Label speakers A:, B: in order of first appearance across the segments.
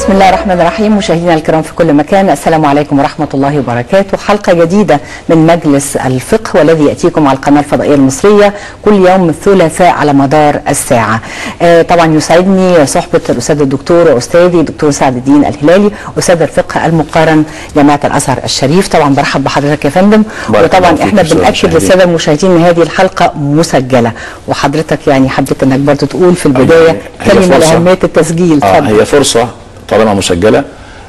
A: بسم الله الرحمن الرحيم مشاهدينا الكرام في كل مكان السلام عليكم ورحمة الله وبركاته حلقة جديدة من مجلس الفقه والذي يأتيكم على القناة الفضائية المصرية كل يوم الثلاثاء على مدار الساعة آه طبعا يسعدني صحبة الأستاذ الدكتور وأستاذي دكتور سعد الدين الهلالي أستاذ الفقه المقارن جامعة الأزهر الشريف طبعا برحب بحضرتك يا فندم
B: بارك
A: وطبعا
B: الله فيك
A: احنا
B: أستاذ
A: بنأكد
B: مشاهدين.
A: للسادة المشاهدين ان هذه الحلقة مسجلة وحضرتك يعني حبيت انك برضو تقول في البداية
B: هي
A: كلمة
B: فرصة.
A: لأهمية التسجيل
B: اه
A: اتفضل.
B: هي فرصه طالما مسجله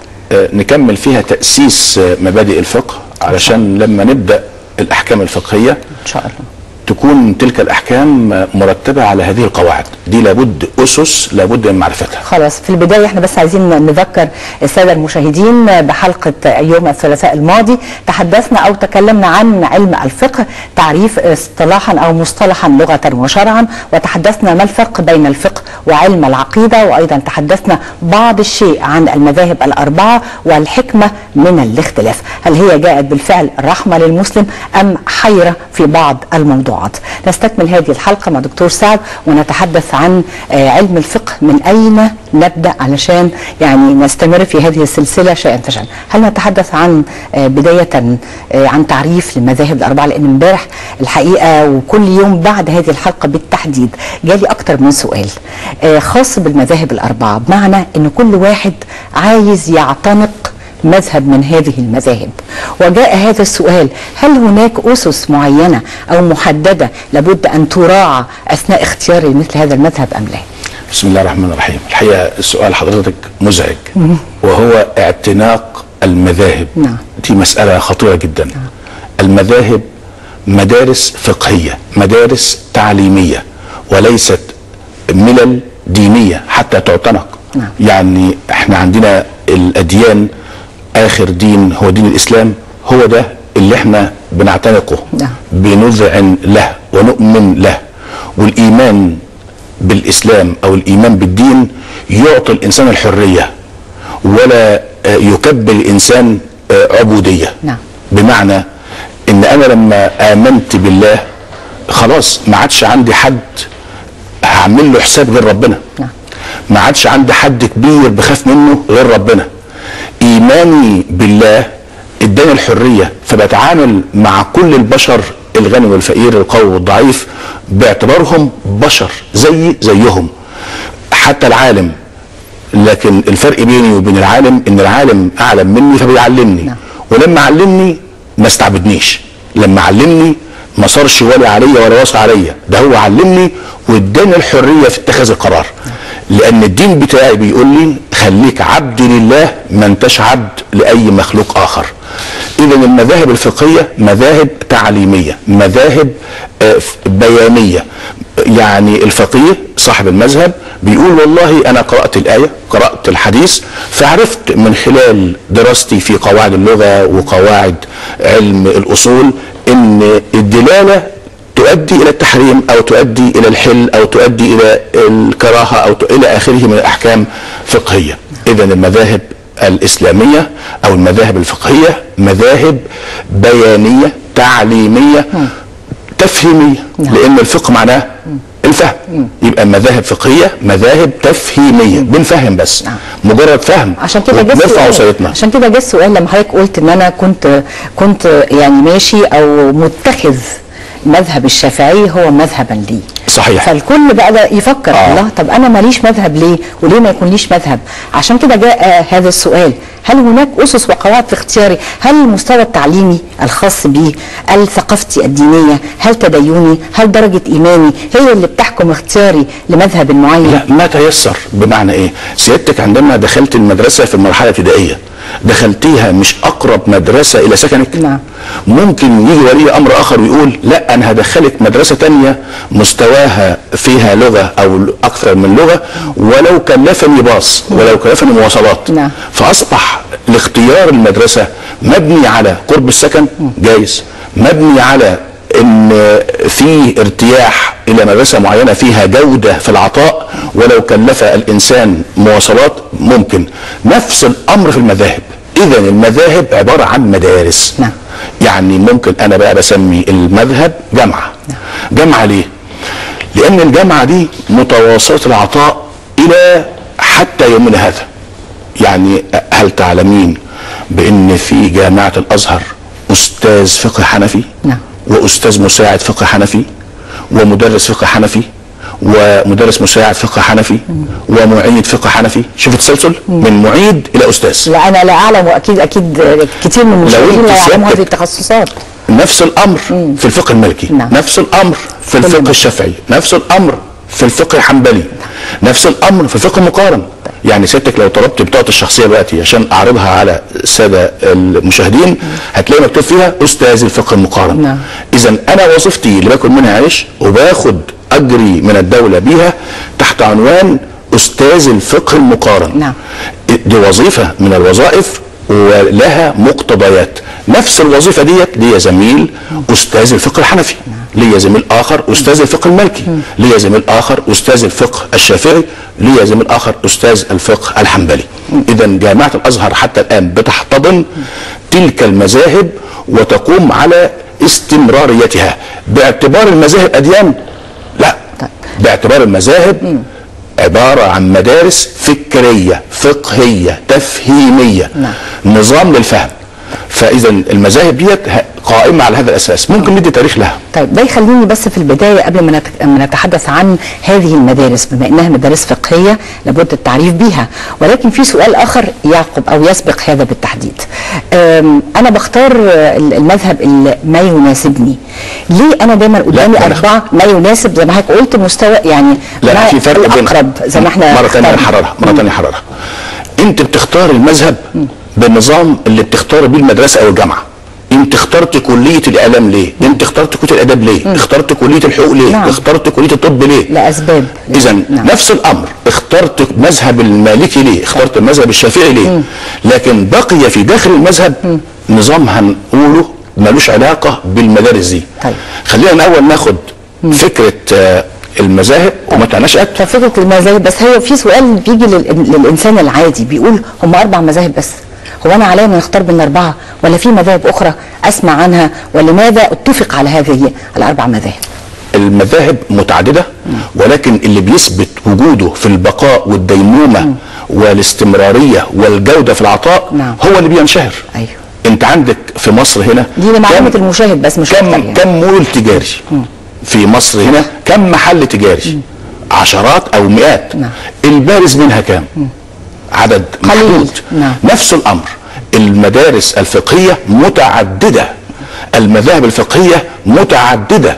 B: آه نكمل فيها تاسيس آه مبادئ الفقه علشان لما نبدا الاحكام الفقهيه
A: ان شاء الله
B: تكون تلك الاحكام آه، مرتبه على هذه القواعد دي لابد اسس لابد من معرفتها
A: خلاص في البداية احنا بس عايزين نذكر السادة المشاهدين بحلقة يوم الثلاثاء الماضي تحدثنا أو تكلمنا عن علم الفقه تعريف اصطلاحا أو مصطلحا لغة وشرعا وتحدثنا ما الفرق بين الفقه وعلم العقيدة وأيضا تحدثنا بعض الشيء عن المذاهب الأربعة والحكمة من الاختلاف هل هي جاءت بالفعل رحمة للمسلم أم حيرة في بعض الموضوعات نستكمل هذه الحلقة مع دكتور سعد ونتحدث عن آه، علم الفقه من أين نبدأ علشان يعني نستمر في هذه السلسلة شيئا فشيئا هل نتحدث عن آه، بداية آه، عن تعريف للمذاهب الأربعة لأن امبارح الحقيقة وكل يوم بعد هذه الحلقة بالتحديد جالي أكتر من سؤال آه، خاص بالمذاهب الأربعة بمعنى أن كل واحد عايز يعتنق مذهب من هذه المذاهب وجاء هذا السؤال هل هناك أسس معينة أو محددة لابد أن تراعى أثناء اختيار مثل هذا المذهب أم لا
B: بسم الله الرحمن الرحيم الحقيقه السؤال حضرتك مزعج وهو اعتناق المذاهب
A: نعم.
B: دي مساله خطيره جدا المذاهب مدارس فقهيه مدارس تعليميه وليست ملل دينيه حتى تعتنق
A: نعم.
B: يعني احنا عندنا الاديان اخر دين هو دين الاسلام هو ده اللي احنا بنعتنقه
A: نعم.
B: بنذعن له ونؤمن له والايمان بالاسلام او الايمان بالدين يعطي الانسان الحريه ولا آه، يكبل الانسان آه، عبوديه
A: نعم.
B: بمعنى ان انا لما امنت بالله خلاص ما عادش عندي حد هعمل له حساب غير ربنا
A: نعم.
B: ما عادش عندي حد كبير بخاف منه غير ربنا ايماني بالله اداني الحريه فبتعامل مع كل البشر الغني والفقير القوي والضعيف باعتبارهم بشر زي زيهم حتى العالم لكن الفرق بيني وبين العالم ان العالم اعلم مني فبيعلمني
A: نعم.
B: ولما علمني ما استعبدنيش لما علمني ما صارش ولي عليا ولا واصي عليا ده هو علمني واداني الحريه في اتخاذ القرار لان الدين بتاعي بيقول لي خليك عبد لله ما انتش عبد لاي مخلوق اخر اذا المذاهب الفقهيه مذاهب تعليميه مذاهب آه، ف- بيانيه يعني الفقيه صاحب المذهب بيقول والله انا قرات الايه قرات الحديث فعرفت من خلال دراستي في قواعد اللغه وقواعد علم الاصول ان الدلاله تؤدي الى التحريم او تؤدي الى الحل او تؤدي الى الكراهه او ت- الى اخره من الاحكام فقهيه اذا المذاهب الاسلاميه او المذاهب الفقهيه مذاهب بيانيه تعليميه تفهيميه
A: نعم.
B: لان الفقه معناه الفهم يبقى مذاهب فقهيه مذاهب تفهيميه بنفهم بس
A: نعم.
B: مجرد فهم
A: عشان كده جه
B: نرفع
A: السؤال
B: وصايتنا
A: عشان كده جه السؤال لما حضرتك قلت ان انا كنت كنت يعني ماشي او متخذ مذهب الشافعي هو مذهبا لي
B: صحيح.
A: فالكل بقى ده يفكر
B: آه.
A: الله طب انا ماليش مذهب ليه وليه ما يكون ليش مذهب عشان كده جاء آه، هذا السؤال هل هناك اسس وقواعد في اختياري هل المستوى التعليمي الخاص بي هل ثقافتي الدينيه هل تديني هل درجه ايماني هي اللي بتحكم اختياري لمذهب معين
B: لا ما تيسر بمعنى ايه سيادتك عندما دخلت المدرسه في المرحله الابتدائيه دخلتيها مش اقرب مدرسه الى سكنك
A: نعم.
B: ممكن يجي ولي امر اخر ويقول لا انا هدخلك مدرسه تانية مستواها فيها لغه او اكثر من لغه ولو كلفني باص ولو كلفني مواصلات
A: نعم.
B: فاصبح لاختيار المدرسه مبني على قرب السكن جايز مبني على ان في ارتياح الى مدرسه معينه فيها جوده في العطاء ولو كلف الانسان مواصلات ممكن نفس الامر في المذاهب اذا المذاهب عباره عن مدارس
A: نعم.
B: يعني ممكن انا بقى بسمي المذهب جامعه جامعه ليه لان الجامعه دي متواصله العطاء الى حتى يومنا هذا يعني هل تعلمين بان في جامعه الازهر استاذ فقه حنفي
A: نعم.
B: واستاذ مساعد فقه حنفي ومدرس فقه حنفي ومدرس مساعد فقه حنفي ومعيد فقه حنفي شوف التسلسل من معيد الى استاذ
A: لا انا لا اعلم واكيد اكيد كتير من المشاهدين
B: أنت
A: لا يعلموا
B: سيادتك-
A: هذه التخصصات
B: نفس الامر في الفقه المالكي
A: نعم.
B: نفس الامر في
A: كل
B: الفقه
A: ما.
B: الشافعي نفس الامر في الفقه الحنبلي نفس الامر في الفقه المقارن يعني سيادتك لو طلبت بطاقه الشخصيه دلوقتي عشان اعرضها على الساده المشاهدين هتلاقي مكتوب فيها استاذ الفقه المقارن
A: نعم.
B: اذا انا وظيفتي اللي باكل منها عيش وباخد اجري من الدوله بيها تحت عنوان استاذ الفقه المقارن
A: نعم.
B: دي وظيفه من الوظائف ولها مقتضيات نفس الوظيفه ديت ليا زميل استاذ الفقه الحنفي ليا زميل اخر استاذ الفقه المالكي ليا زميل اخر استاذ الفقه الشافعي ليا زميل اخر استاذ الفقه الحنبلي اذا جامعه الازهر حتى الان بتحتضن تلك المذاهب وتقوم على استمراريتها باعتبار المذاهب اديان لا
A: طيب.
B: باعتبار المذاهب عبارة عن مدارس فكرية فقهية تفهيمية
A: نعم.
B: نظام للفهم فإذا المذاهب ديت ه- قائمة على هذا الأساس ممكن ندي تاريخ لها
A: طيب ده يخليني بس في البدايه قبل ما نت- ما نتحدث عن هذه المدارس بما انها مدارس فقهيه لابد التعريف بيها ولكن في سؤال اخر يعقب او يسبق هذا بالتحديد. أم، انا بختار آه، المذهب اللي ما يناسبني. ليه انا دايما قدامي
B: لا، لا.
A: اربعه ما يناسب زي ما حضرتك قلت مستوى يعني
B: لا
A: ما
B: في فرق بين
A: الاقرب زي ما احنا
B: مرة ثانية
A: اخترنا.
B: نحررها مرة ثانية نحررها أنت بتختار المذهب بالنظام اللي بتختار بيه المدرسة أو الجامعة انت اخترت كليه الاعلام ليه؟ انت اخترت كليه الاداب ليه؟ اخترت كليه الحقوق ليه؟
A: نعم.
B: اخترت كليه الطب ليه؟
A: لاسباب
B: اذا
A: نعم.
B: نفس الامر اخترت مذهب المالكي ليه اخترت المذهب الشافعي ليه لكن بقي في داخل المذهب نظام هنقوله ملوش علاقه بالمدارس دي
A: طيب.
B: خلينا الاول ناخد فكره آه، المذاهب وما تنشأت
A: ففكره المذاهب بس هي في سؤال بيجي لل- للانسان العادي بيقول هم اربع مذاهب بس هو انا عليا ان اختار بين اربعه ولا في مذاهب اخرى اسمع عنها ولماذا اتفق على هذه الاربع مذاهب؟
B: المذاهب متعدده ولكن اللي بيثبت وجوده في البقاء والديمومه والاستمراريه والجوده في العطاء
A: نعم.
B: هو اللي بينشهر
A: ايوه
B: انت عندك في مصر هنا
A: دي لمعلومه
B: كم-
A: المشاهد بس مش اكتر
B: كم
A: يعني
B: كم مول تجاري في مصر هنا كم محل تجاري عشرات او مئات
A: نعم.
B: البارز منها كام عدد
A: قليل.
B: محدود
A: نعم.
B: نفس الامر المدارس الفقهيه متعدده المذاهب الفقهيه متعدده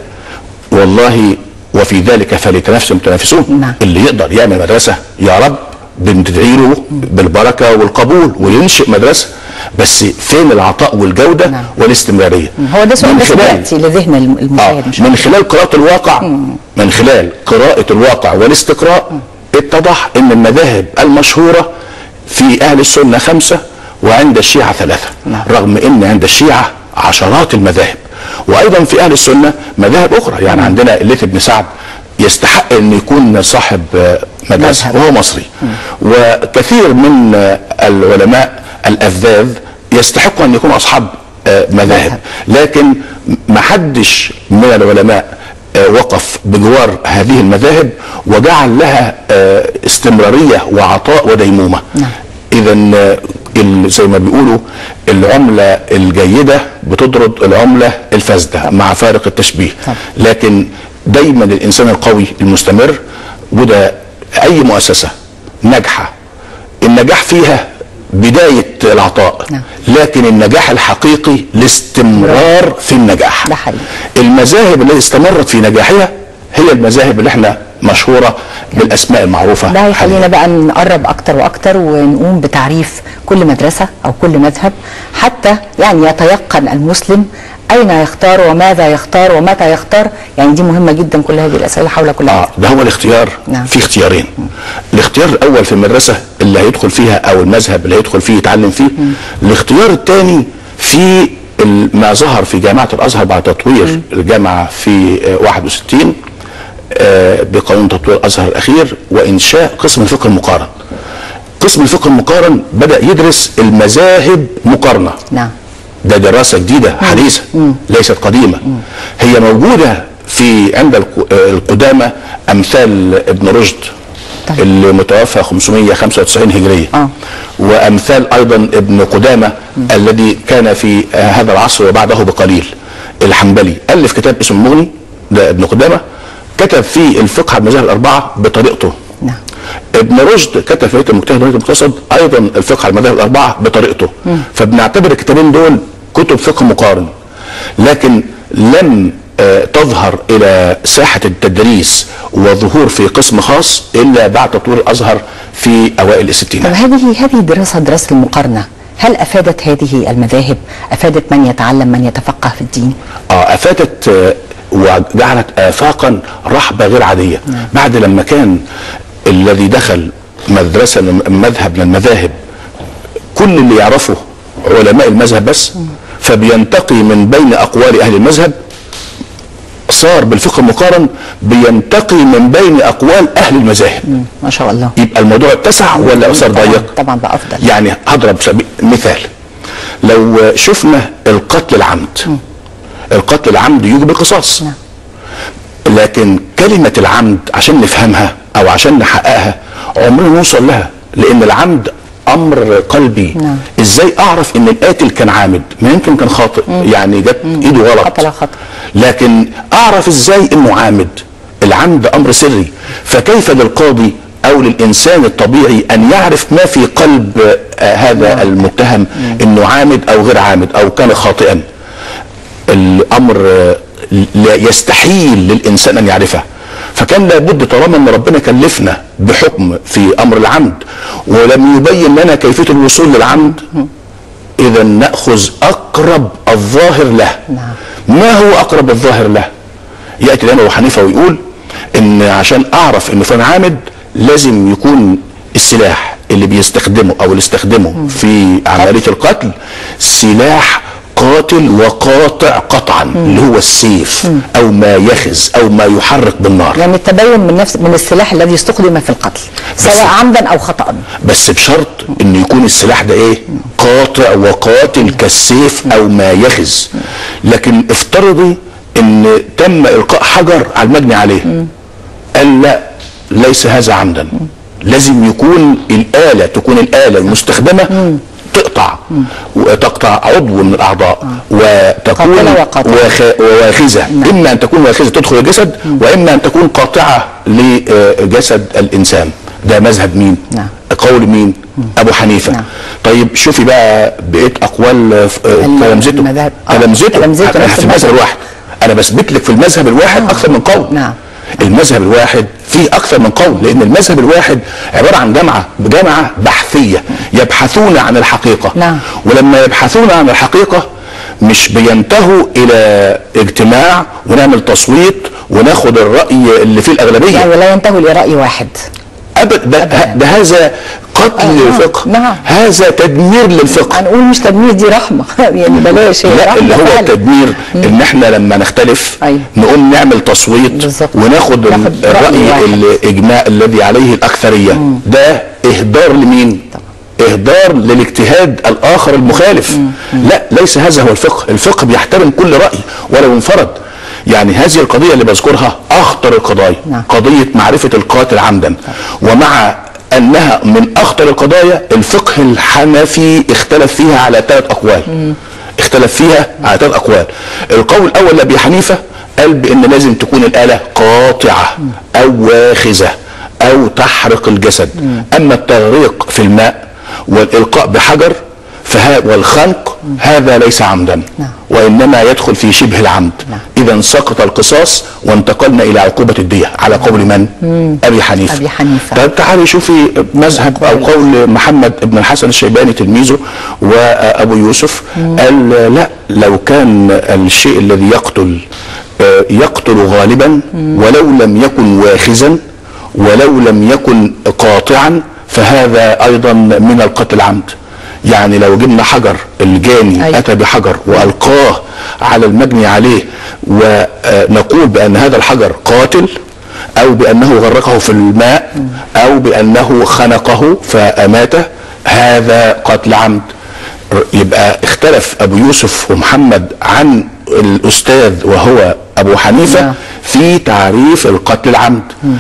B: والله وفي ذلك فليتنافس المتنافسون
A: نعم.
B: اللي يقدر يعمل مدرسه يا رب بندعي له بالبركه والقبول وينشئ مدرسه بس فين العطاء والجوده
A: نعم.
B: والاستمراريه
A: هو ده سؤال
B: من
A: بس
B: خلال-
A: دلوقتي لذهن الم-
B: آه
A: المشاهد مش
B: من خلال قراءة الواقع من خلال قراءة الواقع والاستقراء اتضح ان المذاهب المشهورة في اهل السنة خمسة وعند الشيعة ثلاثة
A: نعم.
B: رغم ان عند الشيعة عشرات المذاهب وايضا في اهل السنة مذاهب اخرى يعني عندنا الليث بن سعد يستحق ان يكون صاحب آه، مدرسة
A: مذهب.
B: وهو مصري وكثير من آه، العلماء الافذاذ يستحقوا ان يكونوا اصحاب آه، مذاهب
A: مذهب.
B: لكن ما حدش من العلماء آه، وقف بجوار هذه المذاهب وجعل لها آه، استمراريه وعطاء وديمومه
A: نعم.
B: اذا آه، ال- زي ما بيقولوا العمله الجيده بتطرد العمله الفاسده مع فارق التشبيه
A: طبعا.
B: لكن دايما الانسان القوي المستمر وده اي مؤسسه ناجحه النجاح فيها بدايه العطاء
A: نعم.
B: لكن النجاح الحقيقي الاستمرار في النجاح
A: ده حقيقي.
B: المذاهب التي استمرت في نجاحها هي المذاهب اللي احنا مشهوره بالاسماء المعروفه
A: ده هيخلينا
B: حالياً.
A: بقى نقرب اكتر واكتر ونقوم بتعريف كل مدرسه او كل مذهب حتى يعني يتيقن المسلم اين يختار وماذا يختار ومتى يختار يعني دي مهمه جدا كل هذه الاسئله حول كل
B: اه
A: مذهب
B: ده هو الاختيار
A: نعم.
B: في اختيارين الاختيار الاول في المدرسه اللي هيدخل فيها او المذهب اللي هيدخل فيه يتعلم فيه الاختيار الثاني في ال- ما ظهر في جامعه الازهر بعد تطوير الجامعه في آه، 61 آه، بقانون تطوير الازهر الاخير وانشاء قسم الفقه المقارن قسم الفقه المقارن بدا يدرس المذاهب مقارنه
A: نعم
B: ده دراسه جديده حديثه ليست قديمه هي موجوده في عند الق- القدامى امثال ابن رشد اللي متوفى 595 هجريه
A: آه.
B: وامثال ايضا ابن قدامه الذي كان في آه، هذا العصر وبعده بقليل الحنبلي الف كتاب اسمه المغني ده ابن قدامه كتب فيه الفقه على المذاهب الاربعه بطريقته
A: نعم
B: ابن رشد كتب في بيت المجتهد وبيت المقتصد ايضا الفقه على المذاهب الاربعه بطريقته فبنعتبر الكتابين دول كتب فقه مقارن لكن لم آه، تظهر الى ساحه التدريس وظهور في قسم خاص الا بعد تطوير الازهر في اوائل
A: طب
B: الستينات
A: هذه هذه الدراسه دراسه المقارنه هل افادت هذه المذاهب افادت من يتعلم من يتفقه في الدين
B: اه افادت آه، وجعلت افاقا رحبه غير عاديه بعد لما كان الذي دخل مدرسه من- مذهب من المذاهب كل اللي يعرفه علماء المذهب بس فبينتقي من بين اقوال اهل المذهب صار بالفقه المقارن بينتقي من بين اقوال اهل المذاهب
A: مم. ما شاء الله
B: يبقى الموضوع اتسع ولا صار
A: طبعا
B: ضيق
A: طبعا بقى افضل
B: يعني هضرب سبي- مثال لو شفنا القتل العمد القتل العمد يوجب القصاص
A: نعم.
B: لكن كلمة العمد عشان نفهمها أو عشان نحققها عمرنا نوصل لها لأن العمد أمر قلبي
A: نعم.
B: إزاي أعرف إن القاتل كان عامد ما يمكن كان خاطئ يعني جت إيده غلط
A: قتل خطأ.
B: لكن أعرف إزاي إنه عامد العمد أمر سري فكيف للقاضي أو للإنسان الطبيعي أن يعرف ما في قلب آه، هذا المتهم إنه عامد أو غير عامد أو كان خاطئا الامر آه، لا يستحيل للانسان ان يعرفه فكان لابد طالما ان ربنا كلفنا بحكم في امر العمد ولم يبين لنا كيفيه الوصول للعمد اذا ناخذ اقرب الظاهر له
A: نعم.
B: ما هو اقرب الظاهر له ياتي الامام ابو حنيفه ويقول ان عشان اعرف ان فلان عامد لازم يكون السلاح اللي بيستخدمه او اللي استخدمه في عمليه القتل سلاح قاتل وقاطع قطعا اللي هو السيف او ما يخز او ما يحرك بالنار
A: يعني التبين من نفس من السلاح الذي استخدم في القتل سواء عمدا او خطا
B: بس بشرط ان يكون السلاح ده ايه قاطع وقاتل كالسيف او ما يخز لكن افترضي ان تم القاء حجر على المجني عليه قال لا ليس هذا عمدا لازم يكون الآلة تكون الآلة المستخدمة تقطع وتقطع عضو من الأعضاء وتكون
A: قاتلة وقاطعة.
B: واخ- واخزة إما أن تكون واخزة تدخل الجسد وإما أن تكون قاطعة لجسد الإنسان ده مذهب مين؟
A: نعم.
B: قول مين؟ أبو حنيفة
A: نعم.
B: طيب شوفي بقى بقيت أقوال آه، تلامذته
A: المذاهب. آه،
B: تلامذته
A: تلامذته
B: أنا
A: نفس
B: في المذهب
A: المذهب.
B: الواحد أنا بثبت لك في المذهب الواحد أكثر من قول
A: نعم.
B: المذهب الواحد فيه اكثر من قول لان المذهب الواحد عباره عن جامعه جامعه بحثيه يبحثون عن الحقيقه
A: نعم.
B: ولما يبحثون عن الحقيقه مش بينتهوا الى اجتماع ونعمل تصويت وناخد الراي اللي فيه الاغلبيه
A: يعني لا ينتهوا لراي واحد
B: ابدا ده, ده هذا قتل
A: آه،
B: للفقه
A: نعم.
B: هذا تدمير للفقه
A: هنقول مش تدمير دي رحمه يعني بلاش هي
B: لا
A: رحمه
B: اللي هو
A: فعلا.
B: التدمير ان احنا لما نختلف
A: أيوة.
B: نقوم نعمل تصويت
A: بالظبط.
B: وناخد ال-
A: ناخد رأي
B: الراي
A: واحد.
B: الاجماع الذي عليه الاكثريه ده اهدار لمين اهدار للاجتهاد الاخر المخالف لا ليس هذا هو الفقه الفقه بيحترم كل راي ولو انفرد يعني هذه القضيه اللي بذكرها اخطر القضايا
A: نعم.
B: قضيه معرفه القاتل عمدا ومع انها من اخطر القضايا الفقه الحنفي اختلف فيها على ثلاث اقوال اختلف فيها على ثلاث اقوال القول الاول لابي حنيفه قال بان لازم تكون الاله قاطعه او واخزه او تحرق الجسد اما التغريق في الماء والالقاء بحجر فها والخنق هذا ليس عمدا
A: نعم.
B: وانما يدخل في شبه العمد
A: نعم.
B: اذا سقط القصاص وانتقلنا الى عقوبه الديه على قول من ابي حنيفه
A: أبي حنيفة.
B: طب تعالي شوفي مذهب او قول محمد بن الحسن الشيباني تلميذه وابو يوسف قال لا لو كان الشيء الذي يقتل آه، يقتل غالبا ولو لم يكن واخزا ولو لم يكن قاطعا فهذا ايضا من القتل عمد يعني لو جبنا حجر الجاني
A: أيوة.
B: اتى بحجر والقاه على المجني عليه ونقول بان هذا الحجر قاتل او بانه غرقه في الماء او بانه خنقه فاماته هذا قتل عمد يبقى اختلف ابو يوسف ومحمد عن الاستاذ وهو ابو حنيفه
A: نعم.
B: في تعريف القتل العمد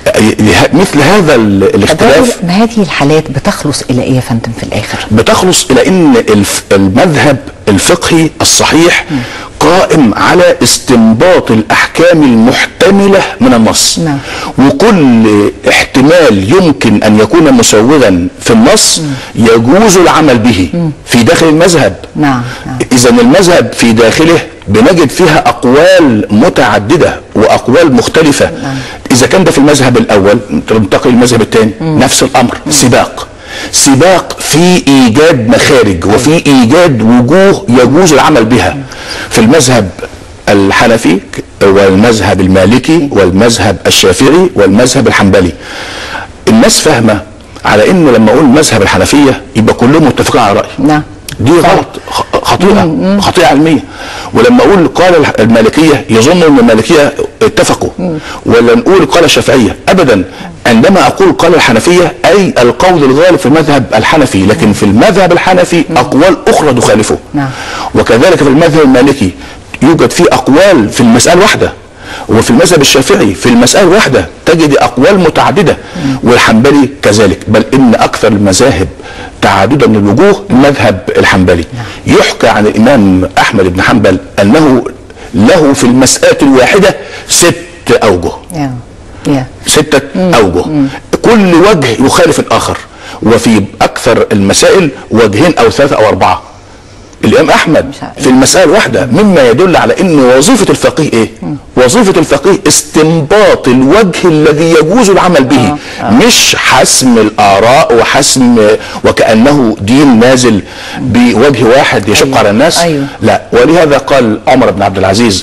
B: له- مثل هذا ال- الاختلاف
A: ما هذه الحالات بتخلص الى ايه يا فندم في الاخر؟
B: بتخلص الى ان الف- المذهب الفقهي الصحيح قائم على استنباط الاحكام المحتمله من النص
A: نعم.
B: وكل احتمال يمكن ان يكون مسوغا في النص يجوز العمل به في داخل المذهب
A: نعم، نعم.
B: اذا المذهب في داخله بنجد فيها اقوال متعدده واقوال مختلفه اذا كان ده في المذهب الاول تنتقل للمذهب الثاني نفس الامر سباق سباق في ايجاد مخارج وفي ايجاد وجوه يجوز العمل بها في المذهب الحنفي والمذهب المالكي والمذهب الشافعي والمذهب الحنبلي الناس فاهمه على ان لما اقول مذهب الحنفيه يبقى كلهم متفقين على راي
A: نعم.
B: دي غلط خ- خطيئه خطيئه علميه ولما اقول قال الح- المالكيه يظن ان المالكيه اتفقوا ولا نقول قال الشافعيه ابدا عندما اقول قال الحنفيه اي القول الغالب في المذهب الحنفي لكن في المذهب الحنفي اقوال اخرى تخالفه
A: نعم.
B: وكذلك في المذهب المالكي يوجد فيه اقوال في المساله واحده وفي المذهب الشافعي في المسألة واحدة تجد أقوال متعددة والحنبلي كذلك بل إن أكثر المذاهب تعددا من الوجوه المذهب الحنبلي يحكى عن الإمام أحمد بن حنبل أنه له في المسألة الواحدة ست أوجه
A: يا يا
B: ستة أوجه كل وجه يخالف الآخر وفي أكثر المسائل وجهين أو ثلاثة أو أربعة الإمام أحمد
A: مش عارف.
B: في المسألة الواحدة مما يدل على أن وظيفة الفقيه إيه؟ وظيفة الفقيه استنباط الوجه الذي يجوز العمل به مش حسم الآراء وحسم وكأنه دين نازل بوجه واحد يشق
A: أيوة.
B: على الناس
A: أيوة.
B: لا ولهذا قال عمر بن عبد العزيز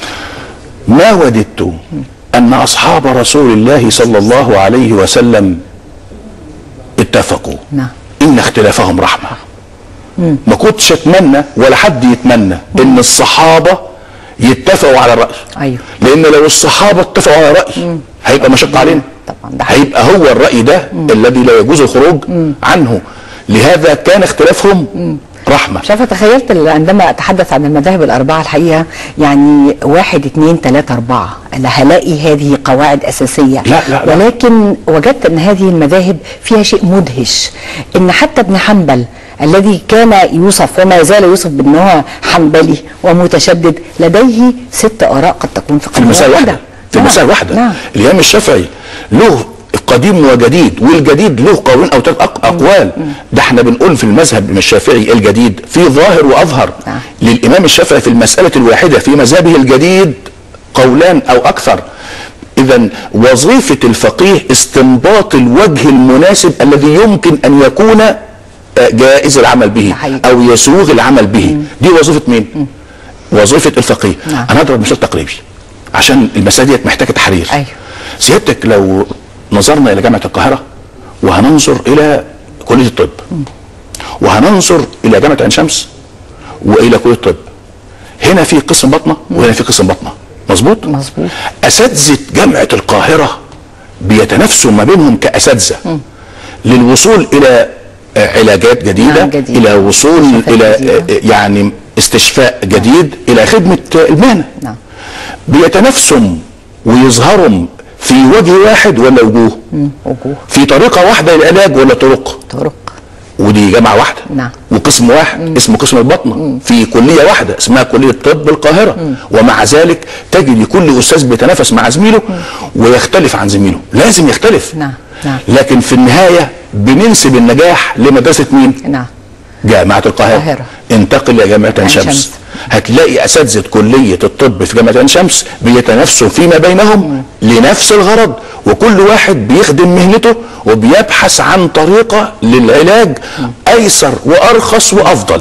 B: ما وددت أن أصحاب رسول الله صلى الله عليه وسلم اتفقوا
A: نعم.
B: إن اختلافهم رحمة ما كنتش أتمنى ولا حد يتمنى إن الصحابة يتفقوا على الرأي
A: أيوه.
B: لأن لو الصحابة اتفقوا على رأي هيبقى مشق علينا
A: طبعا ده حقيقي.
B: هيبقى هو الرأي ده الذي لا يجوز الخروج عنه لهذا كان اختلافهم رحمة
A: مش عارفه تخيلت ال- عندما اتحدث عن المذاهب الاربعه الحقيقه يعني واحد اثنين ثلاثه اربعه لا هلاقي هذه قواعد اساسيه
B: لا، لا، لا.
A: ولكن وجدت ان هذه المذاهب فيها شيء مدهش ان حتى ابن حنبل الذي كان يوصف وما يزال يوصف بانه حنبلي ومتشدد لديه ست اراء قد تكون في
B: في المسألة
A: واحدة.
B: واحدة في
A: نعم،
B: المسألة واحدة
A: نعم
B: الإمام الشافعي له قديم وجديد والجديد له قولين أو ثلاث أق- أقوال ده احنا بنقول في المذهب الشافعي الجديد في ظاهر وأظهر
A: نعم.
B: للإمام الشافعي في المسألة الواحدة في مذهبه الجديد قولان أو أكثر إذا وظيفة الفقيه استنباط الوجه المناسب الذي يمكن أن يكون آه، جائز العمل به
A: ده حقيقي.
B: أو يسوغ العمل به دي وظيفة مين؟ وظيفة الفقيه
A: نعم.
B: أنا هضرب مثال تقريبي عشان المسألة ديت محتاجة تحرير
A: أيوه.
B: سيادتك لو نظرنا إلى جامعة القاهرة وهننظر إلى كلية الطب وهننظر إلى جامعة عين شمس وإلى كلية الطب هنا في قسم بطنة وهنا في قسم بطنة مظبوط؟
A: مظبوط.
B: أساتذة جامعة القاهرة بيتنافسوا ما بينهم كأساتذة للوصول إلى آه، علاجات جديدة
A: نعم، جديدة.
B: إلى وصول
A: استشفاء
B: إلى
A: جديدة.
B: آه، يعني استشفاء جديد إلى خدمة آه، المهنة
A: نعم
B: بيتنافسوا ويظهروا في وجه واحد ولا وجوه
A: وجوه
B: في طريقة واحدة للعلاج ولا طرق
A: طرق
B: ودي جامعة واحدة
A: نعم.
B: وقسم واحد اسمه قسم البطنة في كلية واحدة اسمها كلية طب القاهرة ومع ذلك تجد كل أستاذ بيتنافس مع زميله ويختلف عن زميله لازم يختلف
A: نعم، نعم.
B: لكن في النهاية بننسب النجاح لمدرسة مين؟
A: نعم
B: جامعة القاهرة
A: القاهرة.
B: انتقل إلى جامعة عين
A: عين
B: شمس.
A: شمس.
B: هتلاقي أساتذة كلية الطب في جامعة عين شمس بيتنافسوا فيما بينهم لنفس الغرض وكل واحد بيخدم مهنته وبيبحث عن طريقة للعلاج أيسر وأرخص وأفضل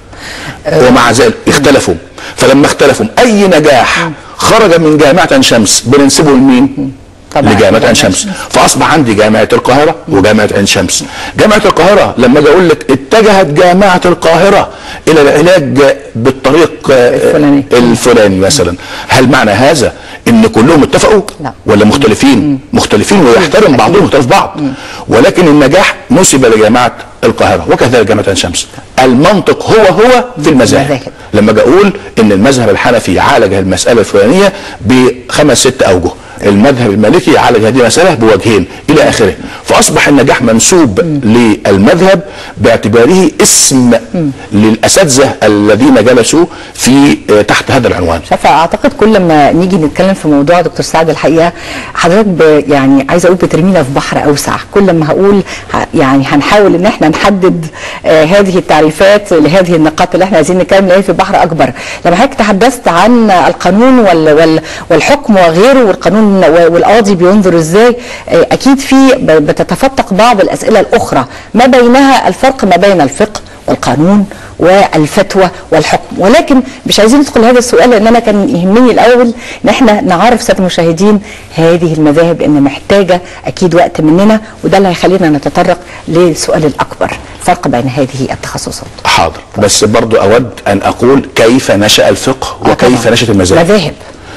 B: ومع ذلك اختلفوا فلما اختلفوا أي نجاح خرج من جامعة عين شمس بننسبه لمين؟
A: طبعاً.
B: لجامعة عين شمس فاصبح عندي جامعه القاهره وجامعه عين شمس جامعه القاهره لما اجي اقول لك اتجهت جامعه القاهره الى العلاج بالطريق آه،
A: الفلاني.
B: الفلاني مثلا هل معنى هذا ان كلهم اتفقوا
A: لا.
B: ولا مختلفين مختلفين ويحترم
A: أكيد.
B: بعضهم مختلف بعض ولكن النجاح نسب لجامعه القاهره وكذلك جامعه عين شمس المنطق هو هو في المذاهب
A: المذاهب.
B: لما اجي اقول ان المذهب الحنفي عالج المساله الفلانيه بخمس ست اوجه المذهب المالكي عالج هذه المساله بوجهين الى اخره فاصبح النجاح منسوب للمذهب باعتباره اسم للاساتذه الذين جلسوا في آه، تحت هذا العنوان
A: شايفه اعتقد كل ما نيجي نتكلم في موضوع دكتور سعد الحقيقه حضرتك ب- يعني عايزه اقول بترمينا في بحر اوسع كل ما هقول ه- يعني هنحاول ان احنا نحدد آه هذه التعريفات لهذه النقاط اللي احنا عايزين نتكلم نلاقي في بحر اكبر لما حضرتك تحدثت عن القانون وال وال والحكم وغيره والقانون و- والقاضي بينظر ازاي آه اكيد في ب- بتتفتق بعض الاسئله الاخرى ما بينها الفرق ما بين الفقه والقانون والفتوى والحكم ولكن مش عايزين ندخل هذا السؤال لان انا كان يهمني الاول ان احنا نعرف ساده المشاهدين هذه المذاهب ان محتاجه اكيد وقت مننا وده اللي هيخلينا نتطرق للسؤال الاكبر الفرق بين هذه التخصصات
B: حاضر بس برضو اود ان اقول كيف نشا الفقه
A: آه
B: وكيف
A: طبعاً.
B: نشات المذاهب
A: مذاهب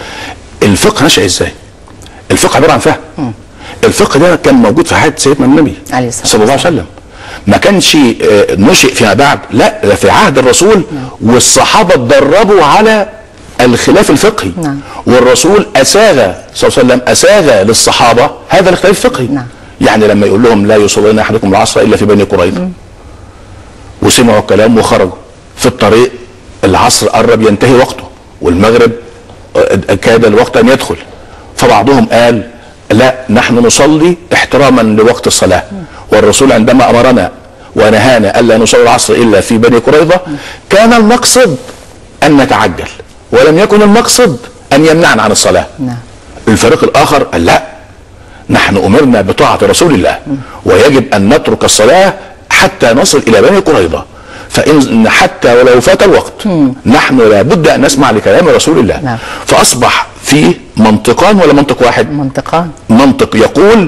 B: الفقه نشا ازاي الفقه عباره عن فهم الفقه ده كان موجود في حياه سيدنا النبي
A: عليه الصلاة
B: صلى الله عليه وسلم ما كانش آه، نشئ فيما بعد لا ده في عهد الرسول والصحابه اتدربوا على الخلاف الفقهي
A: نعم.
B: والرسول اساغ صلى الله عليه وسلم اساغ للصحابه هذا الاختلاف الفقهي
A: نعم.
B: يعني لما يقول لهم لا يصلين احدكم العصر الا في بني قريظه وسمعوا الكلام وخرجوا في الطريق العصر قرب ينتهي وقته والمغرب آه، كاد الوقت ان يدخل فبعضهم قال لا نحن نصلي احتراما لوقت الصلاه والرسول عندما امرنا ونهانا الا نصلي العصر الا في بني قريظه كان المقصد ان نتعجل ولم يكن المقصد ان يمنعنا عن الصلاه
A: نعم.
B: الفريق الاخر قال لا نحن امرنا بطاعه رسول الله ويجب ان نترك الصلاه حتى نصل الى بني قريظه فان حتى ولو فات الوقت نحن لابد ان نسمع لكلام رسول الله
A: نعم.
B: فاصبح فيه منطقان ولا منطق واحد
A: منطقان
B: منطق يقول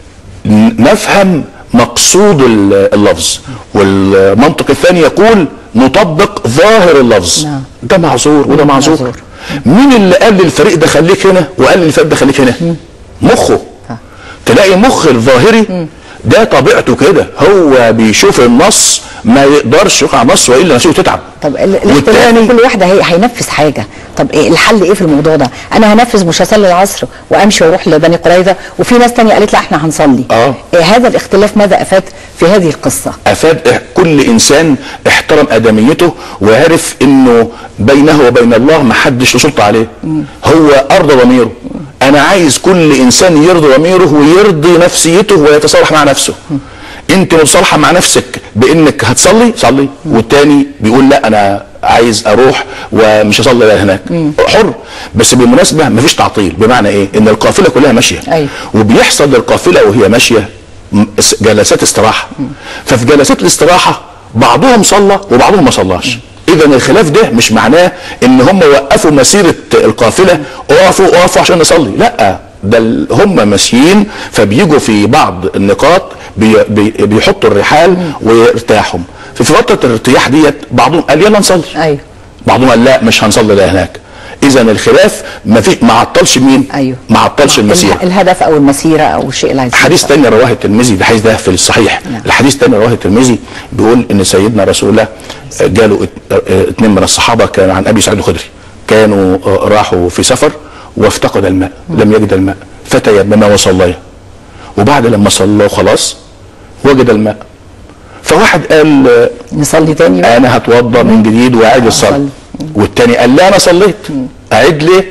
B: ن- نفهم مقصود ال- اللفظ والمنطق الثاني يقول نطبق ظاهر اللفظ
A: نعم.
B: ده معذور وده معذور
A: معذور.
B: مين اللي قال للفريق ده خليك هنا وقال للفريق ده خليك هنا مخه
A: آه.
B: تلاقي مخ الظاهري ده طبيعته كده هو بيشوف النص ما يقدرش يقع نص والا نفسه تتعب
A: طب ال- الاختلاف
B: والتاني
A: كل واحد هي هينفذ حاجه طب إيه الحل ايه في الموضوع ده انا هنفذ مش هصلي العصر وامشي واروح لبني قريظه وفي ناس تانية قالت لا احنا هنصلي
B: آه.
A: إيه هذا الاختلاف ماذا افاد في هذه القصه
B: افاد إح- كل انسان احترم ادميته وعرف انه بينه وبين الله ما حدش له سلطه عليه هو ارضى ضميره انا عايز كل انسان يرضي ضميره ويرضي نفسيته ويتصالح مع نفسه انت متصالحه مع نفسك بانك هتصلي صلي والتاني بيقول لا انا عايز اروح ومش هصلي إلا هناك حر بس بالمناسبه مفيش تعطيل بمعنى ايه ان القافله كلها ماشيه
A: أيوة.
B: وبيحصل للقافله وهي ماشيه م- س- جلسات استراحه ففي جلسات الاستراحه بعضهم صلى وبعضهم ما صلاش اذا الخلاف ده مش معناه ان هم وقفوا مسيره القافله اقفوا اقفوا عشان نصلي لا ده ال- هم ماشيين فبيجوا في بعض النقاط بي بي بيحطوا الرحال ويرتاحوا في فتره الارتياح ديت بعضهم قال يلا نصلي
A: ايوه
B: بعضهم قال لا مش هنصلي لا هناك اذا الخلاف ما في ما عطلش مين
A: ايوه
B: ما عطلش المسيره
A: اله- الهدف او المسيره او الشيء اللي عايزين
B: حديث
A: نوصله.
B: تاني رواه الترمذي الحديث ده في الصحيح
A: نعم.
B: الحديث تاني رواه الترمذي بيقول ان سيدنا رسول الله جاله ات- اه اتنين من الصحابه كان عن ابي سعيد الخدري كانوا اه راحوا في سفر وافتقد الماء لم يجد الماء فتيمم وصليا وبعد لما صلى خلاص وجد الماء فواحد قال اه
A: نصلي تاني بقى.
B: انا هتوضا من جديد واعيد الصلاه
A: أصلي.
B: والتاني قال لا انا صليت اعيد ليه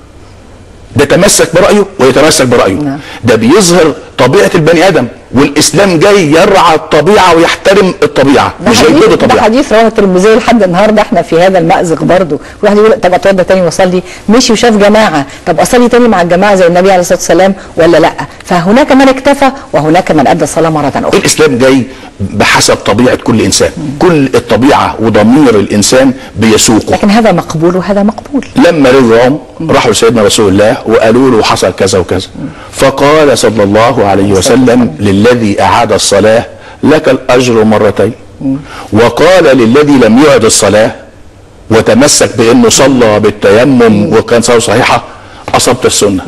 B: ده تمسك برايه ويتمسك برايه
A: نعم.
B: ده بيظهر طبيعه البني ادم والاسلام جاي يرعى الطبيعه ويحترم الطبيعه
A: ده
B: مش جاي
A: حديث
B: يضد
A: ده
B: الطبيعه
A: حديث رواه الترمذي لحد النهارده احنا في هذا المأزق برضه واحد يقول طب اتوضى تاني واصلي مشي وشاف جماعه طب اصلي تاني مع الجماعه زي النبي عليه الصلاه والسلام ولا لا فهناك من اكتفى وهناك من ادى الصلاه مره اخرى
B: الاسلام جاي بحسب طبيعه كل انسان كل الطبيعه وضمير الانسان بيسوقه
A: لكن هذا مقبول وهذا مقبول
B: لما رجعوا راحوا لسيدنا رسول الله وقالوا له حصل كذا وكذا فقال صلى الله عليه وسلم للذي اعاد الصلاه لك الاجر مرتين وقال للذي لم يعد الصلاه وتمسك بانه صلى بالتيمم وكان صلاه صحيحه اصبت السنه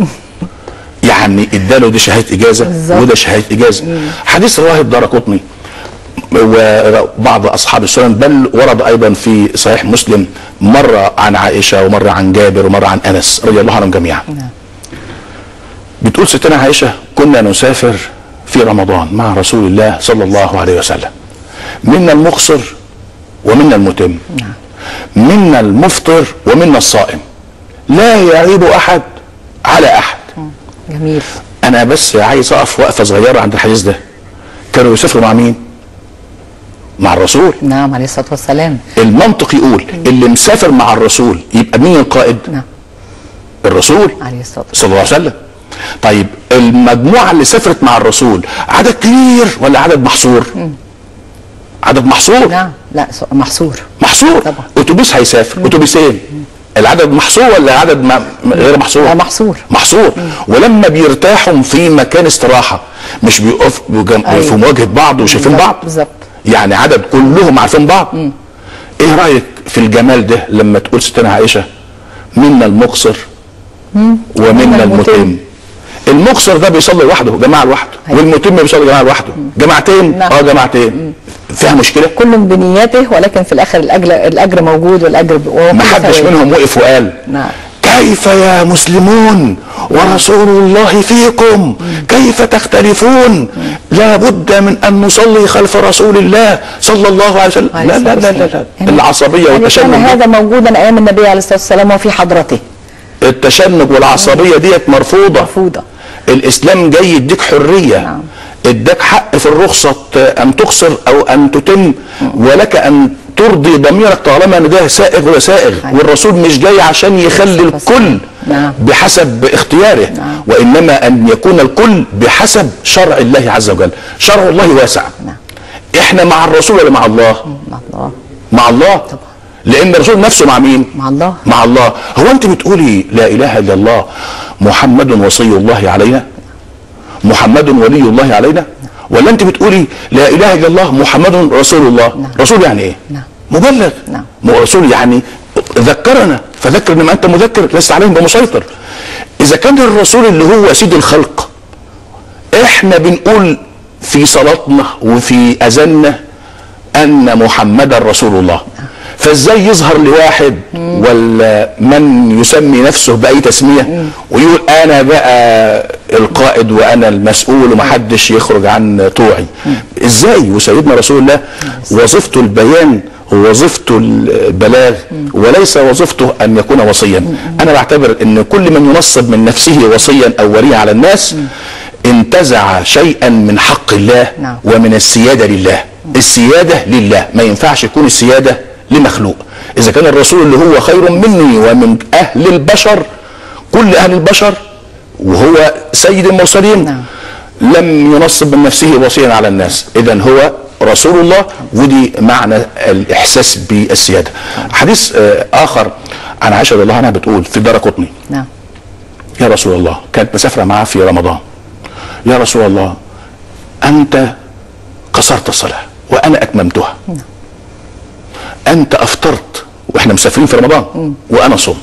B: يعني اداله دي شهاده اجازه
A: بالظبط.
B: وده شهاده اجازه حديث رواه الدار قطني وبعض اصحاب السنن بل ورد ايضا في صحيح مسلم مره عن عائشه ومره عن جابر ومره عن انس رضي الله عنهم جميعا
A: نعم.
B: بتقول ستنا عائشه كنا نسافر في رمضان مع رسول الله صلى الله عليه وسلم منا المقصر ومنا المتم
A: نعم.
B: منا المفطر ومنا الصائم لا يعيب احد على احد
A: جميل
B: انا بس عايز اقف وقفه صغيره عند الحديث ده كانوا يسافروا مع مين مع الرسول
A: نعم عليه الصلاه والسلام
B: المنطق يقول اللي مسافر مع الرسول يبقى مين القائد
A: نعم
B: الرسول
A: عليه الصلاه والسلام
B: صلى الله عليه وسلم طيب المجموعه اللي سافرت مع الرسول عدد كبير ولا عدد محصور عدد محصور
A: نعم لا سؤال محصور
B: محصور
A: طبعا.
B: اتوبيس هيسافر اتوبيسين العدد محصور ولا عدد ما غير محصور
A: لا، محصور.
B: محصور ولما بيرتاحوا في مكان استراحه مش بيقف بيجم-
A: أيوة.
B: في مواجهه بعض وشايفين
A: بالظبط،
B: بعض
A: بالظبط.
B: يعني عدد كلهم عارفين بعض ايه رايك في الجمال ده لما تقول ستنا عائشه منا المقصر ومنا
A: المتم.
B: المتم المقصر ده بيصلي لوحده جماعه لوحده
A: أيوة.
B: والمتم بيصلي جماعه لوحده جماعتين
A: نعم.
B: اه جماعتين فيها مشكله
A: كل بنياته ولكن في الاخر الاجر الاجر موجود والاجر ب- وهو
B: ما
A: كل
B: حدش
A: ثواب.
B: منهم وقف وقال
A: نعم.
B: كيف يا مسلمون ورسول الله فيكم كيف تختلفون لا بد من ان نصلي خلف رسول الله صلى الله عليه وسلم
A: عليه
B: لا لا
A: الصلاة
B: لا لا,
A: والسلام.
B: لا.
A: يعني-
B: العصبيه
A: يعني كان
B: والتشنج
A: هذا موجودا ايام النبي عليه الصلاه والسلام وفي حضرته
B: التشنج والعصبيه ديت مرفوضه
A: مرفوضة.
B: الاسلام جاي يديك حريه
A: نعم.
B: اداك حق في الرخصه ان تقصر او ان تتم ولك ان ترضي ضميرك طالما ان ده سائغ وده سائغ
A: أيوة.
B: والرسول مش جاي عشان يخلي
A: بس-
B: الكل
A: نعم.
B: بحسب اختياره
A: نعم.
B: وانما ان يكون الكل بحسب شرع الله عز وجل شرع الله واسع
A: نعم.
B: احنا مع الرسول ولا مع الله
A: مع الله
B: مع الله
A: طبعا.
B: لان الرسول نفسه مع مين
A: مع الله
B: مع الله هو انت بتقولي لا اله الا الله محمد وصي الله علينا محمد ولي الله علينا ولا انت بتقولي لا اله الا الله محمد رسول الله
A: نعم.
B: رسول يعني ايه
A: نعم.
B: مبلغ
A: نعم.
B: م- رسول يعني ذكرنا فذكر انما انت مذكر لست عليهم بمسيطر اذا كان الرسول اللي هو سيد الخلق احنا بنقول في صلاتنا وفي اذاننا ان محمدا رسول الله فازاي يظهر لواحد ولا من يسمي نفسه باي تسميه ويقول انا بقى القائد وانا المسؤول ومحدش يخرج عن طوعي ازاي وسيدنا رسول الله وظيفته البيان ووظيفته البلاغ وليس وظيفته ان يكون وصيا انا بعتبر ان كل من ينصب من نفسه وصيا او وليا على الناس انتزع شيئا من حق الله
A: نعم.
B: ومن السيادة لله السيادة لله ما ينفعش يكون السيادة لمخلوق إذا كان الرسول اللي هو خير مني ومن أهل البشر كل أهل البشر وهو سيد المرسلين
A: نعم.
B: لم ينصب من نفسه وصيا على الناس إذا هو رسول الله ودي معنى الإحساس بالسيادة حديث آه، آخر عن عائشة رضي الله عنها بتقول في دار قطني
A: نعم
B: يا رسول الله كانت مسافرة معاه في رمضان يا رسول الله أنت قصرت الصلاة وأنا أتممتها أنت أفطرت وإحنا مسافرين في رمضان وأنا صمت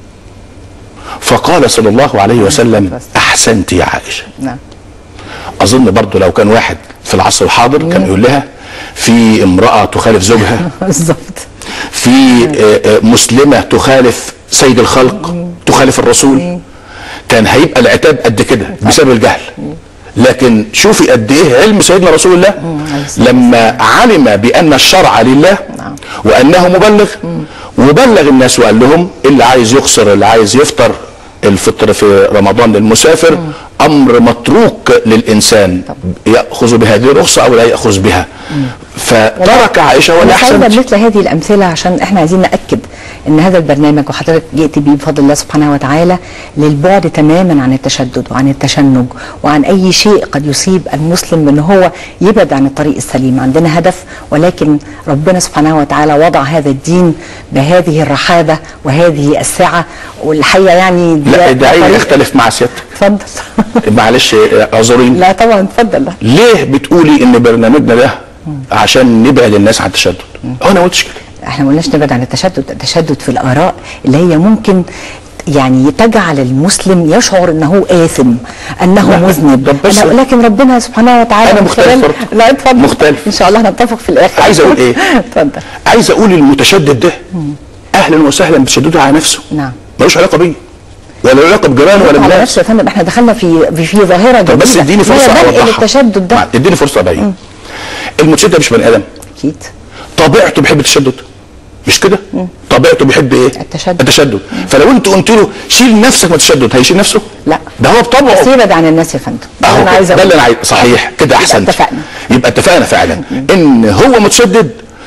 B: فقال صلى الله عليه وسلم أحسنت يا عائشة
A: نعم
B: أظن برضو لو كان واحد في العصر الحاضر كان يقول لها في امرأة تخالف زوجها
A: بالظبط
B: في آه، آه، مسلمة تخالف سيد الخلق تخالف الرسول كان هيبقى العتاب قد كده بسبب الجهل لكن شوفي قد ايه علم سيدنا رسول الله
A: عليه الصلاة
B: لما علم بان الشرع لله
A: نعم.
B: وانه مبلغ وبلغ الناس وقال لهم اللي عايز يقصر اللي عايز يفطر الفطر في رمضان للمسافر امر متروك للانسان ياخذ بهذه الرخصه او لا ياخذ بها فترك عائشه ولا
A: أنا سعيدة
B: احسن
A: بمثل هذه الأمثلة عشان إحنا عايزين نأكد إن هذا البرنامج وحضرتك جئت بيه بفضل الله سبحانه وتعالى للبعد تماما عن التشدد وعن التشنج وعن أي شيء قد يصيب المسلم إن هو يبعد عن الطريق السليم عندنا هدف ولكن ربنا سبحانه وتعالى وضع هذا الدين بهذه الرحابة وهذه السعة والحقيقة يعني
B: لا
A: ده
B: ادعي
A: طريق-
B: اختلف مع سيادتك
A: اتفضل
B: معلش اعذريني
A: لا طبعا اتفضل
B: ليه بتقولي ان برنامجنا ده عشان نبعد الناس عن التشدد هو انا ما قلتش كده
A: احنا ما قلناش نبعد عن التشدد التشدد في الاراء اللي هي ممكن يعني تجعل المسلم يشعر انه آثم انه
B: لا،
A: مذنب
B: طب بس-
A: أنا لكن ربنا سبحانه وتعالى
B: أنا
A: من
B: مختلف
A: خلال-
B: برضه.
A: لا اتفضل
B: مختلف.
A: ان شاء الله هنتفق في الاخر
B: عايز أقول إيه؟
A: اتفضل
B: عايز اقول المتشدد ده اهلا وسهلا بتشدده على نفسه
A: نعم.
B: ملوش علاقه بيه ولا له علاقه بجيرانه ولا
A: على
B: بالناس
A: نفسه يا فندم احنا دخلنا في في, في ظاهره
B: طب بس
A: جديدة.
B: اديني فرصه
A: هي بدء
B: اوضحها
A: للتشدد ده
B: مع- اديني فرصه ابين المتشدد مش بني ادم
A: اكيد
B: طبيعته بيحب التشدد مش كده طبيعته بيحب ايه
A: التشدد.
B: التشدد فلو انت قلت له شيل نفسك من التشدد هيشيل نفسه
A: لا.
B: ده هو بطبعه
A: بس يبعد عن الناس يا فندم ده
B: أهو
A: اللي انا
B: كده.
A: عايزه
B: ده اللي
A: أقوله.
B: انا عايز صحيح كده احسنت
A: اتفقنا.
B: يبقى اتفقنا فعلا ان هو متشدد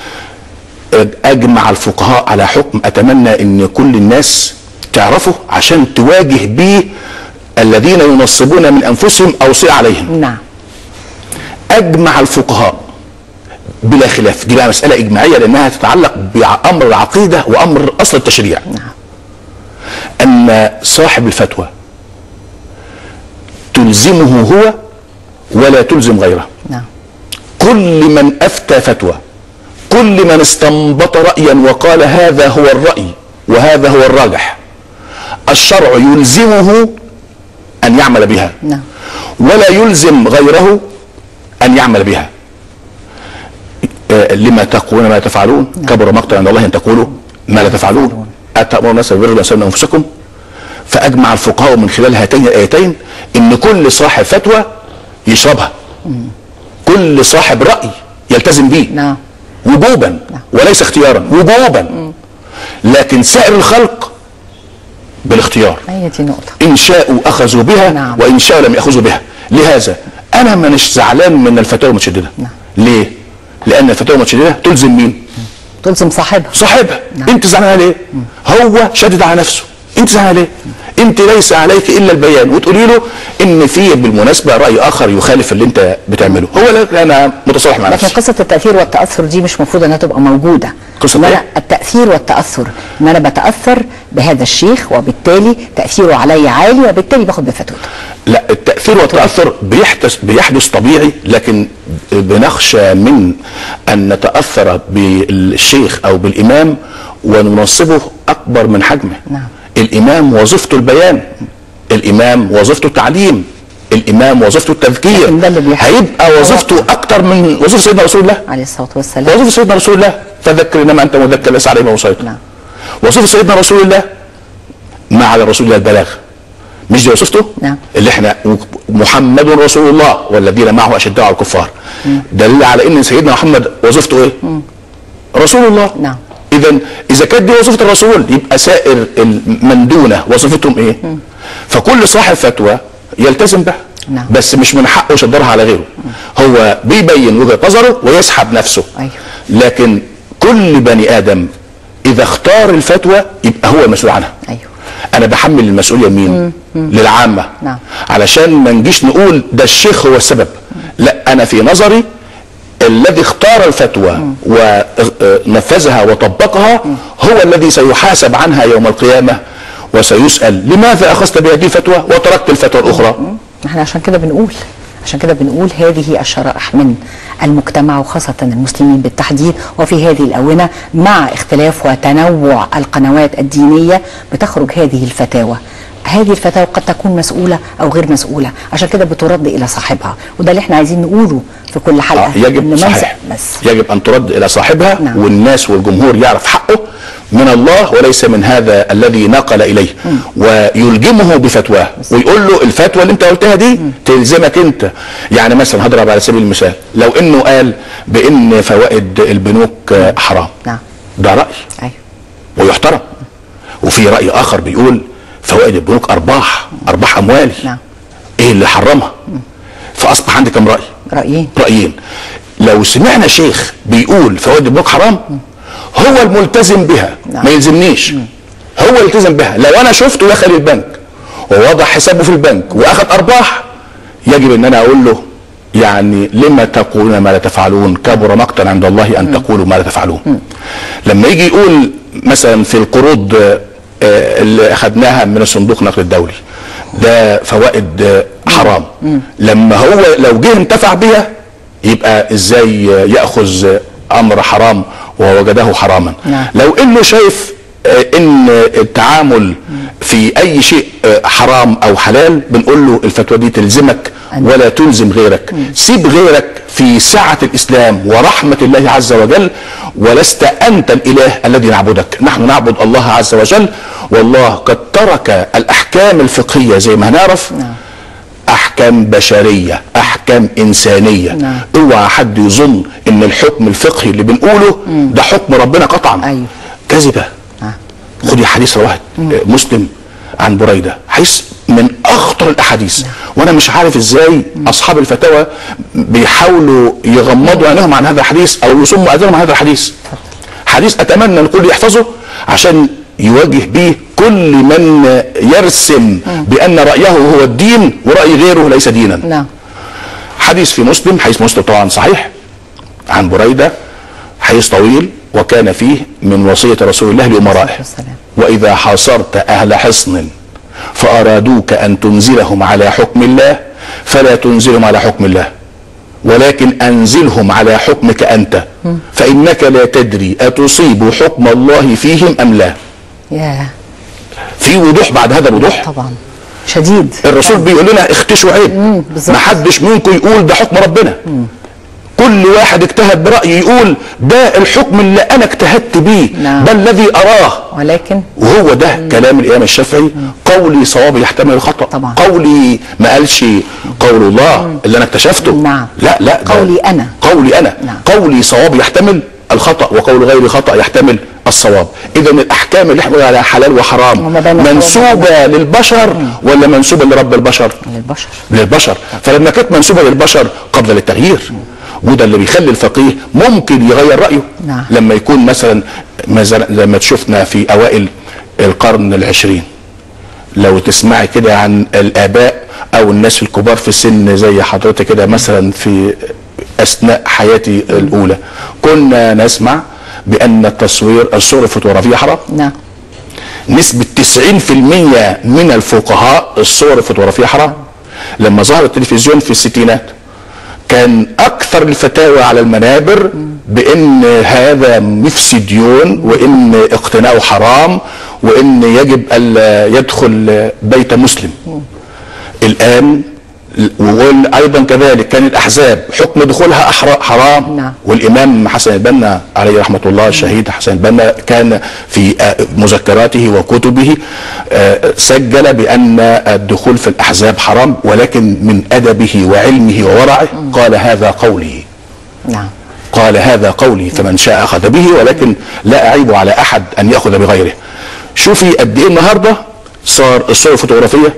B: اجمع الفقهاء على حكم اتمنى ان كل الناس تعرفه عشان تواجه بيه الذين ينصبون من انفسهم اوصية عليهم
A: نعم
B: اجمع الفقهاء بلا خلاف دي بقى مساله اجماعيه لانها تتعلق بامر العقيده وامر اصل التشريع
A: نعم
B: ان صاحب الفتوى تلزمه هو ولا تلزم غيره
A: نعم
B: كل من افتى فتوى كل من استنبط رايا وقال هذا هو الراي وهذا هو الراجح الشرع يلزمه ان يعمل بها
A: نعم
B: ولا يلزم غيره ان يعمل بها آه، لما تقولون ما لا تفعلون كبر مقتا عند الله ان تقولوا ما لا تفعلون اتامرون الناس بالبر وينسون انفسكم فاجمع الفقهاء من خلال هاتين الايتين ان كل صاحب فتوى يشربها كل صاحب راي يلتزم به
A: نعم
B: وجوبا وليس اختيارا وجوبا لكن سائر الخلق بالاختيار
A: هي دي نقطه
B: ان شاءوا اخذوا بها
A: نعم.
B: وان شاءوا لم ياخذوا بها لهذا انا مانيش زعلان من الفتاوى المتشدده
A: نعم.
B: ليه لان الفتاوى المتشدده تلزم مين
A: تلزم صاحبها
B: صاحبها
A: نعم.
B: انت زعلان ليه هو شدد على نفسه انت زعلان ليه انت ليس عليك الا البيان وتقولي له ان في بالمناسبه راي اخر يخالف اللي انت بتعمله هو لا انا متصالح مع
A: لكن
B: نفسي
A: قصه التاثير والتاثر دي مش المفروض انها تبقى موجوده
B: قصة
A: إن أنا
B: إيه؟
A: التاثير والتاثر ان انا بتاثر بهذا الشيخ وبالتالي تاثيره علي عالي وبالتالي باخد بفتوته
B: لا التأثير والتأثر بيحدث بيحدث طبيعي لكن بنخشى من أن نتأثر بالشيخ أو بالإمام وننصبه أكبر من حجمه
A: نعم.
B: الإمام وظيفته البيان الإمام وظيفته التعليم الإمام وظيفته التذكير
A: لكن ده اللي بيحصل.
B: هيبقى وظيفته أكتر من وظيفة سيدنا رسول الله
A: عليه الصلاه والسلام
B: وظيفة سيدنا رسول الله فذكر إنما أنت مذكر ليس عليه ما وصيت
A: نعم
B: وظيفة سيدنا رسول الله ما على رسول الله البلاغ مش دي وظيفته
A: نعم.
B: اللي احنا محمد رسول الله والذين معه اشداء على الكفار دليل على ان سيدنا محمد وظيفته ايه رسول الله
A: نعم.
B: اذا اذا كانت دي وظيفه الرسول يبقى سائر من دونه وظيفتهم ايه فكل صاحب فتوى يلتزم بها
A: نعم.
B: بس مش من حقه يصدرها على غيره هو بيبين وجهه نظره ويسحب نفسه
A: أيوه.
B: لكن كل بني ادم اذا اختار الفتوى يبقى هو المسؤول عنها
A: ايوه
B: انا بحمل المسؤوليه مين للعامه
A: نعم.
B: علشان ما نجيش نقول ده الشيخ هو السبب لا انا في نظري الذي اختار الفتوى ونفذها وطبقها هو الذي سيحاسب عنها يوم القيامه وسيسال لماذا اخذت بهذه الفتوى وتركت الفتوى الاخرى
A: احنا عشان كده بنقول عشان كده بنقول هذه الشرائح من المجتمع وخاصة المسلمين بالتحديد وفي هذه الأونة مع اختلاف وتنوع القنوات الدينية بتخرج هذه الفتاوى هذه الفتاوى قد تكون مسؤولة أو غير مسؤولة عشان كده بترد إلى صاحبها وده اللي احنا عايزين نقوله في كل حلقة
B: آه، يجب
A: إن
B: صحيح
A: منزل- بس
B: يجب ان ترد الى صاحبها
A: نعم.
B: والناس والجمهور يعرف حقه من الله وليس من هذا الذي نقل اليه ويلجمه بفتواه ويقول له الفتوى اللي انت قلتها دي تلزمك انت يعني مثلا هضرب على سبيل المثال لو انه قال بان فوائد البنوك آه، حرام
A: نعم
B: ده راي
A: أيوه
B: ويحترم وفي راي اخر بيقول فوائد البنوك ارباح ارباح اموالي
A: نعم.
B: ايه اللي حرمها فاصبح عندي كم راي
A: رأيين
B: رايين لو سمعنا شيخ بيقول فوائد البنوك حرام هو الملتزم بها
A: نعم.
B: ما يلزمنيش هو يلتزم بها لو انا شفته دخل البنك ووضع حسابه في البنك واخذ ارباح يجب ان انا اقول له يعني لما تقولون ما لا تفعلون كبر مقتا عند الله ان تقولوا ما لا تفعلون لما يجي يقول مثلا في القروض آه، آه، اللي اخذناها من الصندوق النقد الدولي ده فوائد آه، حرام لما هو لو جه انتفع بها يبقى ازاي ياخذ امر حرام ووجده حراما
A: نعم.
B: لو انه شايف آه، ان التعامل في اي شيء آه، حرام او حلال بنقول له الفتوى دي تلزمك ولا تلزم غيرك سيب غيرك في سعة الإسلام ورحمة الله عز وجل ولست أنت الإله الذي نعبدك نحن نعبد الله عز وجل والله قد ترك الأحكام الفقهية زي ما هنعرف
A: نعم.
B: احكام بشريه احكام انسانيه
A: نعم.
B: اوعى حد يظن ان الحكم الفقهي اللي بنقوله ده حكم ربنا قطعا
A: أيوه.
B: كذبه
A: آه.
B: خدي حديث رواه مسلم عن بريده حديث من اخطر الاحاديث وانا مش عارف ازاي اصحاب الفتاوى بيحاولوا يغمضوا عينيهم عن هذا الحديث او يصموا اذانهم عن هذا الحديث حديث اتمنى ان الكل يحفظه عشان يواجه به كل من يرسم بان رايه هو الدين وراي غيره ليس دينا
A: نعم
B: حديث في مسلم حديث مسلم طبعا صحيح عن بريده حديث طويل وكان فيه من وصيه رسول الله لامرائه
A: والسلام.
B: واذا حاصرت اهل حصن فارادوك ان تنزلهم على حكم الله فلا تنزلهم على حكم الله ولكن انزلهم على حكمك انت فانك لا تدري اتصيب حكم الله فيهم ام لا
A: يا
B: في وضوح بعد هذا الوضوح
A: طبعا شديد
B: الرسول بيقول لنا اختشوا عيب
A: بالظبط.
B: ما حدش منكم يقول ده حكم ربنا كل واحد اجتهد برأيه يقول ده الحكم اللي انا اجتهدت بيه
A: نعم.
B: ده الذي اراه
A: ولكن
B: وهو ده كلام الامام الشافعي قولي صواب يحتمل الخطا
A: طبعا.
B: قولي ما قالش قول الله اللي انا اكتشفته
A: نعم.
B: لا لا ده
A: قولي أنا.
B: قولي انا
A: نعم.
B: قولي صواب يحتمل الخطا وقول غير خطا يحتمل الصواب اذا الاحكام اللي احنا بنقول عليها حلال وحرام
A: وما بين الحرام
B: منسوبه للبشر ولا منسوبه لرب البشر
A: للبشر
B: للبشر فلما كانت منسوبه للبشر قبل للتغيير وده اللي بيخلي الفقيه ممكن يغير رايه
A: نعم.
B: لما يكون مثلا مثلا زي ما شفنا في اوائل القرن العشرين لو تسمعي كده عن الاباء او الناس الكبار في السن زي حضرتك كده مثلا في اثناء حياتي الاولى كنا نسمع بان التصوير الصور الفوتوغرافيه حرام
A: نعم
B: نسبة 90% من الفقهاء الصور الفوتوغرافية حرام لما ظهر التلفزيون في الستينات كان أكثر الفتاوى على المنابر بأن هذا مفسديون وأن اقتناؤه حرام وأن يجب ألا يدخل بيت مسلم الآن وايضا كذلك كان الاحزاب حكم دخولها أحرا- حرام
A: نعم.
B: والامام حسن البنا عليه رحمه الله الشهيد حسن البنا كان في آه، مذكراته وكتبه آه، سجل بان الدخول في الاحزاب حرام ولكن من ادبه وعلمه وورعه قال هذا قولي
A: نعم
B: قال هذا قولي فمن شاء اخذ به ولكن لا اعيب على احد ان ياخذ بغيره شوفي قد ايه النهارده صار الصور الفوتوغرافيه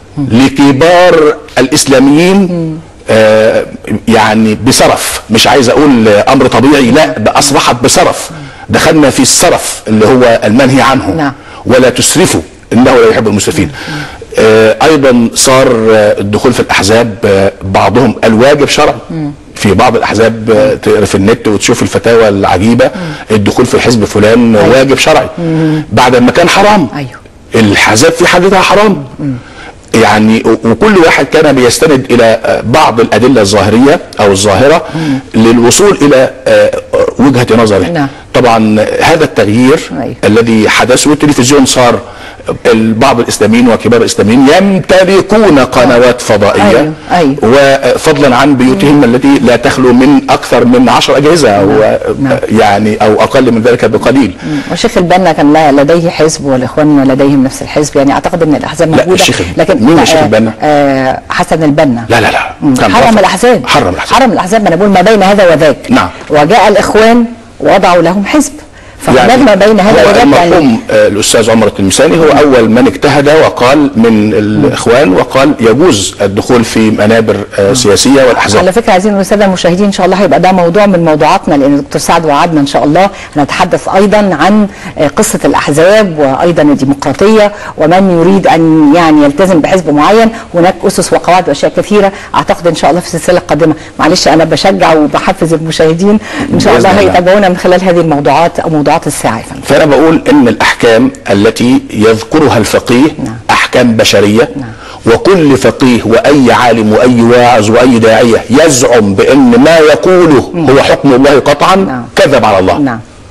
B: لكبار الاسلاميين آه يعني بسرف مش عايز اقول آه، امر طبيعي لا ده اصبحت بسرف دخلنا في السرف اللي هو المنهي عنه
A: نعم.
B: ولا تسرفوا انه لا يحب المسرفين آه ايضا صار آه، الدخول في الاحزاب آه بعضهم الواجب شرعي في بعض الاحزاب آه، تقرا في النت وتشوف الفتاوى العجيبه الدخول في حزب فلان واجب شرعي بعد ما كان حرام
A: أيوه.
B: الحزاب في حد ذاتها حرام يعني و- وكل واحد كان بيستند الى آه، بعض الادله الظاهريه او الظاهره للوصول الى آه، وجهه نظره
A: نعم.
B: طبعا هذا التغيير
A: أيوه.
B: الذي حدث والتلفزيون صار بعض الاسلاميين وكبار الاسلاميين يمتلكون قنوات فضائيه
A: أيوه، أيوه.
B: وفضلا عن بيوتهم التي لا تخلو من اكثر من عشر اجهزه او
A: نعم.
B: يعني او اقل من ذلك بقليل
A: والشيخ البنا كان لا- لديه حزب والاخوان لديهم نفس الحزب يعني اعتقد ان الاحزاب
B: لا،
A: موجوده
B: الشيخ-
A: لكن
B: مين
A: لا،
B: الشيخ
A: آه،
B: البنا؟
A: آه حسن البنا
B: لا لا لا
A: مم.
B: كان
A: حرم
B: رافض.
A: الاحزاب
B: حرم الاحزاب
A: حرم الاحزاب ما انا بقول ما بين هذا وذاك
B: نعم.
A: وجاء الاخوان وضعوا لهم حزب فهناك ما بين هذا
B: هو
A: وذاك يعني
B: المرحوم آه، الاستاذ عمر التلمساني هو اول من اجتهد وقال من الاخوان وقال يجوز الدخول في منابر آه، سياسيه والاحزاب
A: على فكره عايزين الساده المشاهدين ان شاء الله هيبقى ده موضوع من موضوعاتنا لان الدكتور سعد وعدنا ان شاء الله هنتحدث ايضا عن آه، قصه الاحزاب وايضا الديمقراطيه ومن يريد ان يعني يلتزم بحزب معين هناك اسس وقواعد واشياء كثيره اعتقد ان شاء الله في السلسله القادمه معلش انا بشجع وبحفز المشاهدين ان شاء
B: بإذن
A: الله
B: الله.
A: هيتابعونا من خلال هذه الموضوعات او موضوعات الساعه يا فندم
B: فانا بقول ان الاحكام التي يذكرها الفقيه
A: نعم.
B: احكام بشريه
A: نعم.
B: وكل فقيه واي عالم واي واعظ واي داعيه يزعم بان ما يقوله هو حكم الله قطعا
A: نعم.
B: كذب على الله
A: نعم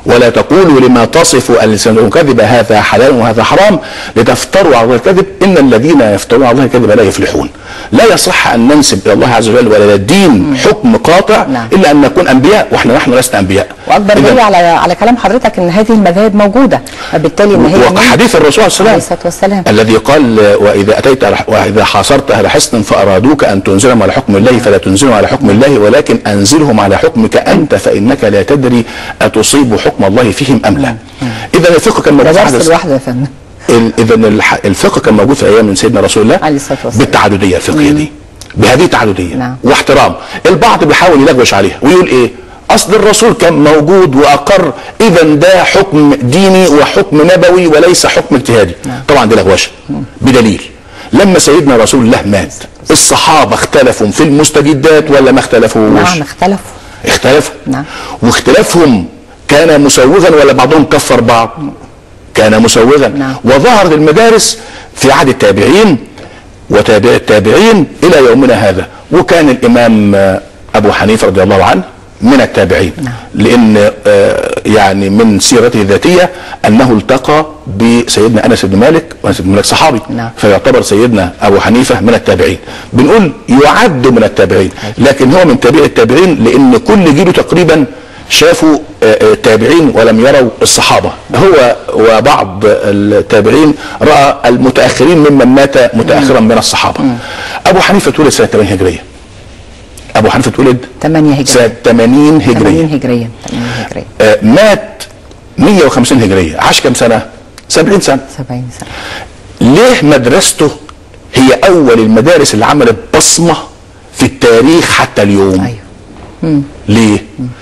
B: ولا تقولوا لما تصف ألسنتكم كذب هذا حلال وهذا حرام لتفتروا على الله الكذب إن الذين يفترون على الله الكذب لا يفلحون لا يصح أن ننسب إلى الله عز وجل ولا للدين حكم قاطع
A: نعم.
B: إلا أن نكون أنبياء وإحنا نحن لسنا أنبياء
A: واكبر
B: إذن-
A: دليل على على كلام حضرتك ان هذه المذاهب موجوده وبالتالي ان هي من-
B: وحديث الرسول صلى الله
A: عليه
B: عليه
A: الصلاه والسلام
B: الذي قال واذا اتيت على- واذا حاصرت اهل حصن فارادوك ان تنزلهم على حكم الله فلا تنزلهم على حكم الله ولكن انزلهم على حكمك انت فانك لا تدري اتصيب حكم الله فيهم ام لا. اذا الفقه كان
A: ده
B: موجود في
A: درس
B: عهد
A: لوحده يا فندم
B: ال- اذا الح- الفقه كان موجود في ايام من سيدنا رسول الله
A: عليه الصلاة والسلام.
B: بالتعدديه الفقهيه دي بهذه التعدديه
A: نعم.
B: واحترام البعض بيحاول يلغوش عليها ويقول ايه اصل الرسول كان موجود واقر اذا ده حكم ديني وحكم نبوي وليس حكم اجتهادي طبعا دي لغوشه بدليل لما سيدنا رسول الله مات الصحابه اختلفوا في المستجدات ولا ما اختلفوش
A: نعم اختلفوا
B: اختلفوا
A: نعم.
B: واختلافهم كان مسوغا ولا بعضهم كفر بعض كان مسوغا
A: نعم.
B: وظهرت المدارس في عهد التابعين وتابع التابعين الى يومنا هذا وكان الامام آه، ابو حنيفه رضي الله عنه من التابعين
A: نعم.
B: لان آه، يعني من سيرته الذاتيه انه التقى بسيدنا انس بن مالك وانس بن مالك صحابي
A: نعم.
B: فيعتبر سيدنا ابو حنيفه من التابعين بنقول يعد من التابعين لكن هو من تابع التابعين لان كل جيله تقريبا شافوا آه، آه، تابعين ولم يروا الصحابه هو وبعض التابعين راى المتاخرين ممن مات متاخرا من الصحابه ابو حنيفه اتولد سنه 80 هجريه ابو حنيفه اتولد
A: 8 هجريه
B: سنه 80 هجريه
A: 80 هجريه 80 هجريه
B: آه، مات 150 هجريه عاش كم سنه 70 سنه
A: 70 سنه
B: ليه مدرسته هي اول المدارس اللي عملت بصمه في التاريخ حتى اليوم
A: ايوه
B: ليه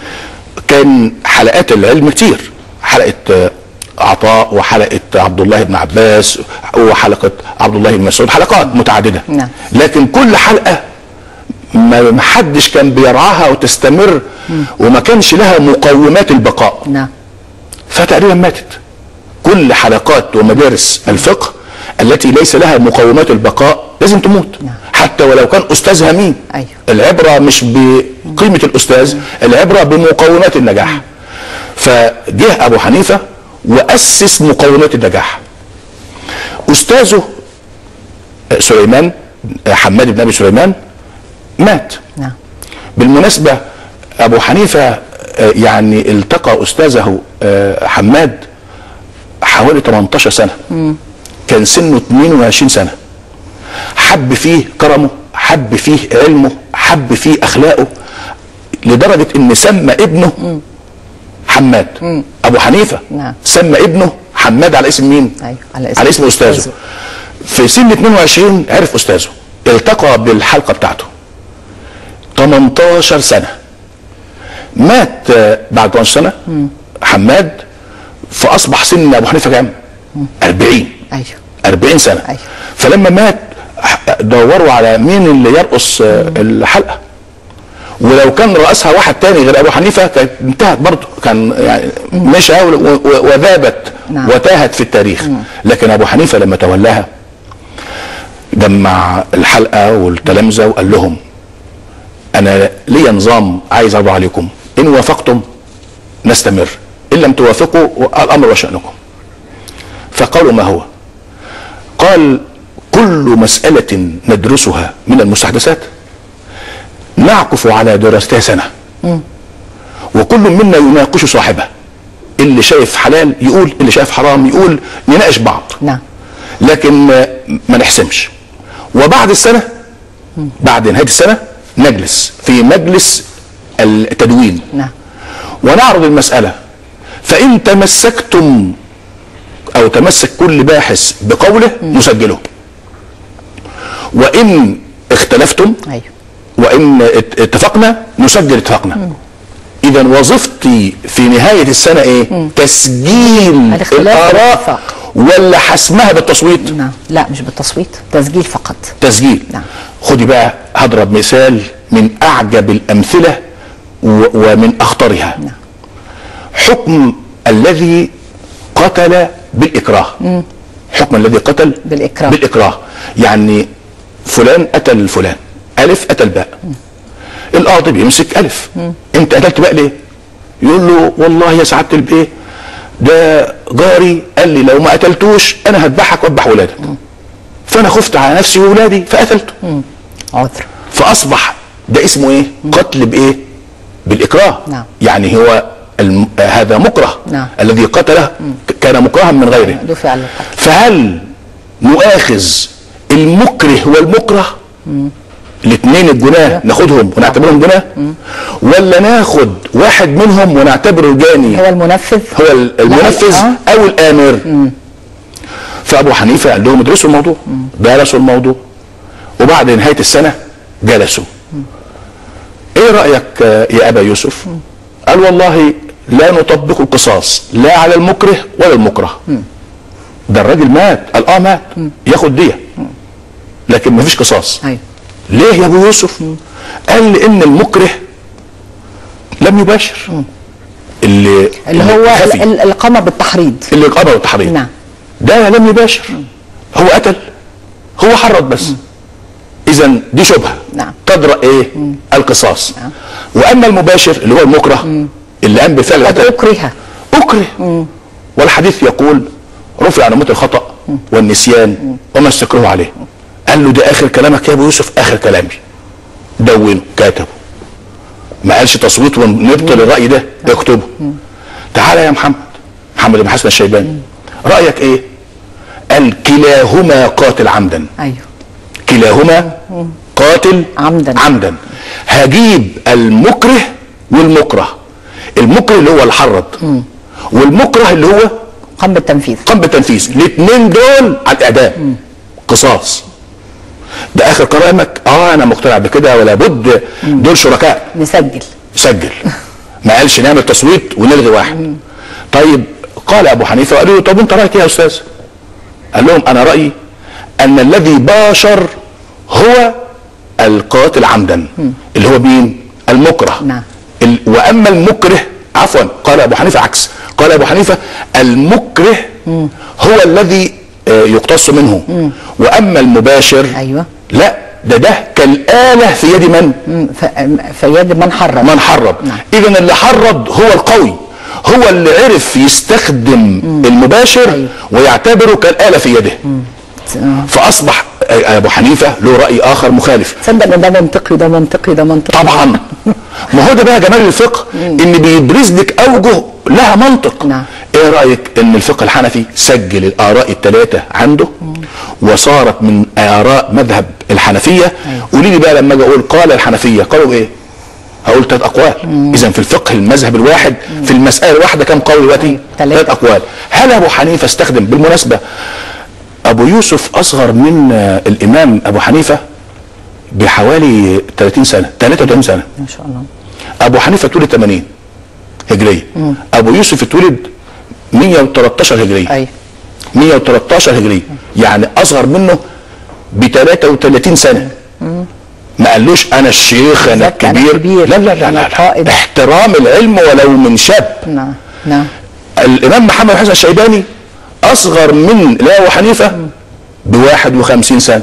B: كان حلقات العلم كتير حلقه آه، عطاء وحلقه عبد الله بن عباس وحلقه عبد الله بن مسعود حلقات متعدده
A: نعم.
B: لكن كل حلقه ما ما حدش كان بيرعاها وتستمر وما كانش لها مقومات البقاء
A: نعم
B: فتقريبا ماتت كل حلقات ومدارس الفقه التي ليس لها مقومات البقاء لازم تموت
A: نعم.
B: حتى ولو كان استاذها مين
A: أيوه.
B: العبره مش بقيمه الاستاذ العبره بمقومات النجاح فجه ابو حنيفه واسس مقومات النجاح استاذه سليمان حماد بن ابي سليمان مات
A: نعم
B: بالمناسبة أبو حنيفة آه، يعني التقى أستاذه آه، حماد حوالي 18 سنة كان سنه 22 سنة حب فيه كرمه حب فيه علمه حب فيه أخلاقه لدرجة إن سمى ابنه حماد أبو حنيفة
A: نعم.
B: سمى ابنه حماد على اسم مين؟
A: أيوه، على اسم
B: على اسم أستاذه
A: أستاذه.
B: في سن 22 عرف أستاذه التقى بالحلقة بتاعته 18 سنة مات آه، بعد 18 سنة حماد فأصبح سن أبو حنيفة كام؟ 40
A: ايوه
B: 40 سنة
A: أيوه.
B: فلما مات ح- دوروا على مين اللي يرقص آه، الحلقة ولو كان رأسها واحد تاني غير أبو حنيفة كانت انتهت برضه كان يعني مشى و- و- وذابت
A: نعم.
B: وتاهت في التاريخ لكن أبو حنيفة لما تولاها جمع الحلقة والتلامذة وقال لهم انا لي نظام عايز اضع عليكم ان وافقتم نستمر ان لم توافقوا الامر وشانكم فقالوا ما هو قال كل مساله ندرسها من المستحدثات نعكف على دراستها سنه وكل منا يناقش صاحبه اللي شايف حلال يقول اللي شايف حرام يقول نناقش بعض
A: نعم
B: لكن ما- ما نحسمش وبعد السنة بعد نهاية السنة نجلس في مجلس التدوين
A: نعم
B: ونعرض المسألة فإن تمسكتم أو تمسك كل باحث بقوله نسجله وإن اختلفتم
A: ايوه
B: وإن ات- اتفقنا نسجل اتفاقنا إذا وظيفتي في نهاية السنة إيه؟ تسجيل
A: الاختلاف
B: الآراء
A: والاتفاق.
B: ولا حسمها بالتصويت؟
A: نعم لا مش بالتصويت تسجيل فقط
B: تسجيل
A: نعم.
B: خدي بقى هضرب مثال من اعجب الامثله و- ومن اخطرها
A: نعم.
B: حكم الذي قتل بالاكراه حكم الذي قتل
A: بالإكراه.
B: بالاكراه يعني فلان قتل فلان الف قتل باء القاضي بيمسك الف انت قتلت باء ليه يقول له والله يا سعاده البيه ده جاري قال لي لو ما قتلتوش انا هذبحك واذبح ولادك فانا خفت على نفسي واولادي فقتلته
A: عذر
B: فاصبح ده اسمه ايه قتل بايه بالاكراه
A: نعم.
B: يعني هو الم... هذا مكره
A: نعم.
B: الذي قتله ك- كان مكرها من غيره
A: دفع للقتل
B: فهل نؤاخذ المكره والمكره الاثنين الجناه ناخدهم ونعتبرهم جناه ولا ناخد واحد منهم ونعتبره جاني
A: هو المنفذ
B: هو ال- المنفذ
A: آه.
B: او الامر فابو حنيفه قال لهم ادرسوا الموضوع درسوا الموضوع وبعد نهايه السنه جلسوا ايه رايك آه، يا ابا يوسف قال والله لا نطبق القصاص لا على المكره ولا المكره ده الراجل مات قال اه مات ياخد ديه لكن مفيش قصاص
A: ايوه
B: ليه يا ابو يوسف قال لان المكره لم يباشر اللي
A: اللي هو
B: خفي.
A: ال- ال- القامه بالتحريض
B: اللي قبل التحريض
A: نعم.
B: ده لم يباشر هو قتل هو حرض بس اذا دي شبهه
A: نعم.
B: تدرأ ايه القصاص واما المباشر اللي هو المكره اللي قام بفعل
A: قد
B: القتل
A: اكره
B: اكره والحديث يقول رفع عن امه الخطا والنسيان وما استكرهوا عليه قال له ده اخر كلامك يا ابو يوسف اخر كلامي دونه كاتبه ما قالش تصويت ونبطل الراي ده اكتبه تعالى يا محمد محمد بن حسن الشيباني رايك ايه قال كلاهما قاتل عمدا
A: ايوه
B: كلاهما قاتل
A: عمدا.
B: عمدا هجيب المكره والمكره المكره اللي هو الحرض والمكره اللي هو
A: قام بالتنفيذ
B: قام بالتنفيذ الاثنين دول على الاعدام قصاص ده اخر كلامك اه انا مقتنع بكده ولا بد دول شركاء
A: نسجل
B: سجل ما قالش نعمل تصويت ونلغي واحد طيب قال ابو حنيفه قالوا له طب انت رايك ايه يا استاذ قال لهم انا رايي ان الذي باشر هو القاتل عمدا اللي هو مين المكره
A: نعم.
B: ال- واما المكره عفوا قال ابو حنيفه عكس قال ابو حنيفه المكره هو الذي آه، يقتص منه واما المباشر
A: أيوة.
B: لا ده ده كالاله في يد من
A: مم، ف- في يد من حرم
B: من حرض
A: نعم.
B: اذا اللي حرض هو القوي هو اللي عرف يستخدم المباشر
A: أيوة.
B: ويعتبره كالآلة في يده
A: آه.
B: فأصبح أبو حنيفة له رأي آخر مخالف
A: تصدق ان ده منطقي ده منطقي ده منطقي
B: طبعا ما هو ده بقى جمال الفقه ان بيبرز لك اوجه لها منطق
A: نعم.
B: ايه رايك ان الفقه الحنفي سجل الاراء الثلاثه عنده وصارت من اراء مذهب الحنفيه قولي لي بقى لما اجي اقول قال الحنفيه قالوا ايه هقول ثلاث اقوال اذا في الفقه المذهب الواحد في المساله الواحده كم قول دلوقتي
A: ثلاثة.
B: ثلاث اقوال هل ابو حنيفه استخدم بالمناسبه ابو يوسف اصغر من آه، الامام ابو حنيفه بحوالي 30 سنه 33 سنه
A: ما شاء الله
B: ابو حنيفه اتولد 80 هجريه ابو يوسف اتولد 113 هجريه
A: ايوه
B: 113 هجريه يعني اصغر منه ب 33 سنه ما قالوش انا الشيخ انا
A: بالظبط، أنا
B: الكبير
A: الكبير،
B: لا لا لا,
A: أنا
B: لا,
A: القائد.
B: لا. احترام العلم ولو من شاب
A: نعم نعم
B: الامام محمد حسن الشيباني اصغر من لا ابو حنيفه ب 51 سنه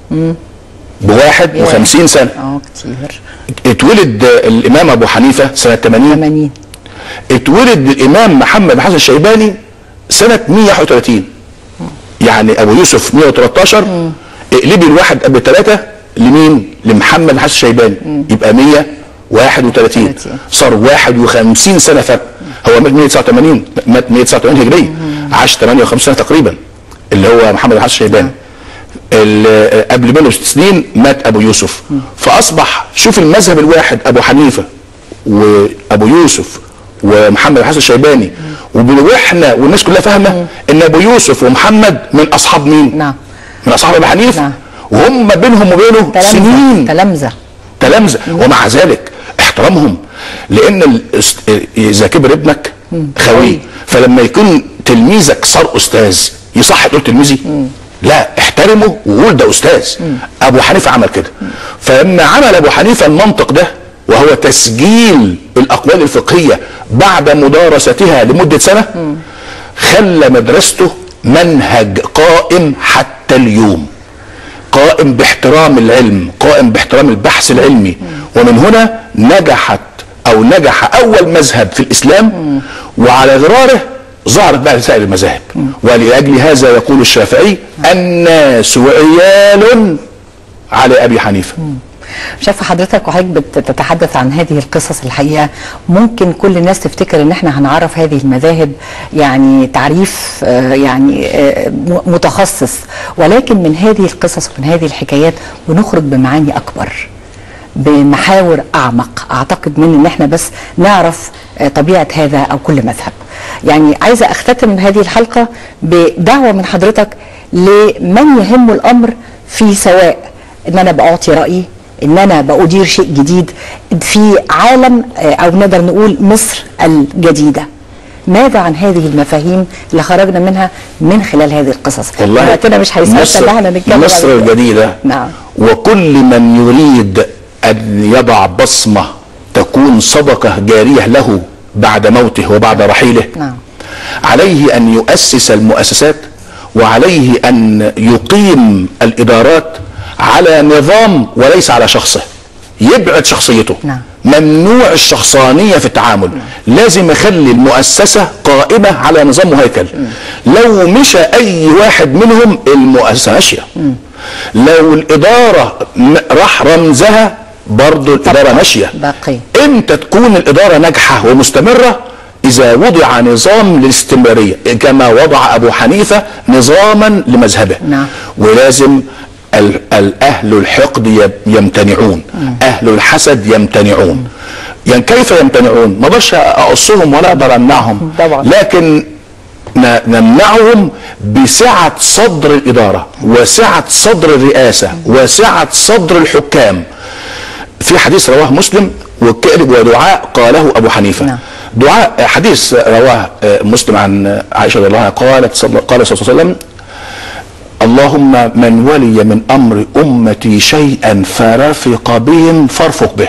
B: ب 51 سنه
A: اه كتير
B: اتولد الامام ابو حنيفه سنه 80
A: 80
B: اتولد الامام محمد حسن الشيباني سنه 131 يعني ابو يوسف 113 اقلبي الواحد قبل ثلاثه لمين؟ لمحمد حسن الشيباني يبقى 131
A: 30.
B: صار 51 سنه فرق هو مات 189 مات 189 هجريه عاش 58 سنه تقريبا اللي هو محمد حسن الشيباني ال- قبل منه ست سنين مات ابو يوسف فاصبح شوف المذهب الواحد ابو حنيفه وابو يوسف ومحمد حسن الشيباني وب- واحنا والناس كلها فاهمه ان ابو يوسف ومحمد من اصحاب مين؟
A: نعم.
B: من اصحاب ابي حنيفه
A: نعم.
B: وهم بينهم وبينه
A: تلامذة
B: سنين
A: تلامذة
B: تلامذه ومع ذلك احترامهم لان الاست- اذا كبر ابنك خويه فلما يكون تلميذك صار استاذ يصح تقول تلميذي لا احترمه وقول ده استاذ ابو حنيفه عمل كده فلما عمل ابو حنيفه المنطق ده وهو تسجيل الاقوال الفقهيه بعد مدارستها لمده سنه خلى مدرسته منهج قائم حتى اليوم قائم باحترام العلم قائم باحترام البحث العلمي ومن هنا نجحت او او نجح اول مذهب في الاسلام وعلى غراره ظهرت بقى سائر المذاهب ولاجل هذا يقول الشافعي الناس عيال على ابي حنيفه
A: شايفه حضرتك وحضرتك بتتحدث عن هذه القصص الحقيقه ممكن كل الناس تفتكر ان احنا هنعرف هذه المذاهب يعني تعريف آه، يعني آه، م- متخصص ولكن من هذه القصص ومن هذه الحكايات بنخرج بمعاني اكبر بمحاور اعمق اعتقد من ان احنا بس نعرف آه، طبيعه هذا او كل مذهب يعني عايزه اختتم هذه الحلقه بدعوه من حضرتك لمن يهم الامر في سواء ان انا بعطي رايي ان انا بأدير شيء جديد في عالم آه، او نقدر نقول مصر الجديده ماذا عن هذه المفاهيم اللي خرجنا منها من خلال هذه القصص
B: والله
A: وقتنا مش هيسعدنا
B: مصر,
A: ان احنا نتكلم
B: مصر
A: عن كده.
B: الجديدة
A: نعم
B: وكل من يريد أن يضع بصمة تكون صدقة جارية له بعد موته وبعد رحيله
A: نعم.
B: عليه أن يؤسس المؤسسات وعليه أن يقيم الإدارات على نظام وليس على شخصه يبعد شخصيته
A: نعم.
B: ممنوع الشخصانية في التعامل لازم يخلي المؤسسة قائمة على نظام وهيكل لو مشى أي واحد منهم المؤسسة ماشية لو الإدارة م- راح رمزها برضو الإدارة ماشية
A: باقي
B: امتى تكون الإدارة ناجحة ومستمرة إذا وضع نظام للاستمرارية كما وضع أبو حنيفة نظاما لمذهبه
A: نعم.
B: ولازم ال- الأهل الحقد يب- يمتنعون أهل الحسد يمتنعون يعني كيف يمتنعون ما اقدرش اقصهم ولا اقدر امنعهم
A: طبعا.
B: لكن ن- نمنعهم بسعة صدر الإدارة وسعة صدر الرئاسة وسعة صدر الحكام في حديث رواه مسلم وك- ودعاء قاله أبو حنيفة
A: نعم.
B: دعاء حديث رواه آه، مسلم عن عائشة رضي الله عنها قالت صلى قال صلى الله عليه وسلم اللهم من ولي من امر امتي شيئا فرفق بهم فارفق به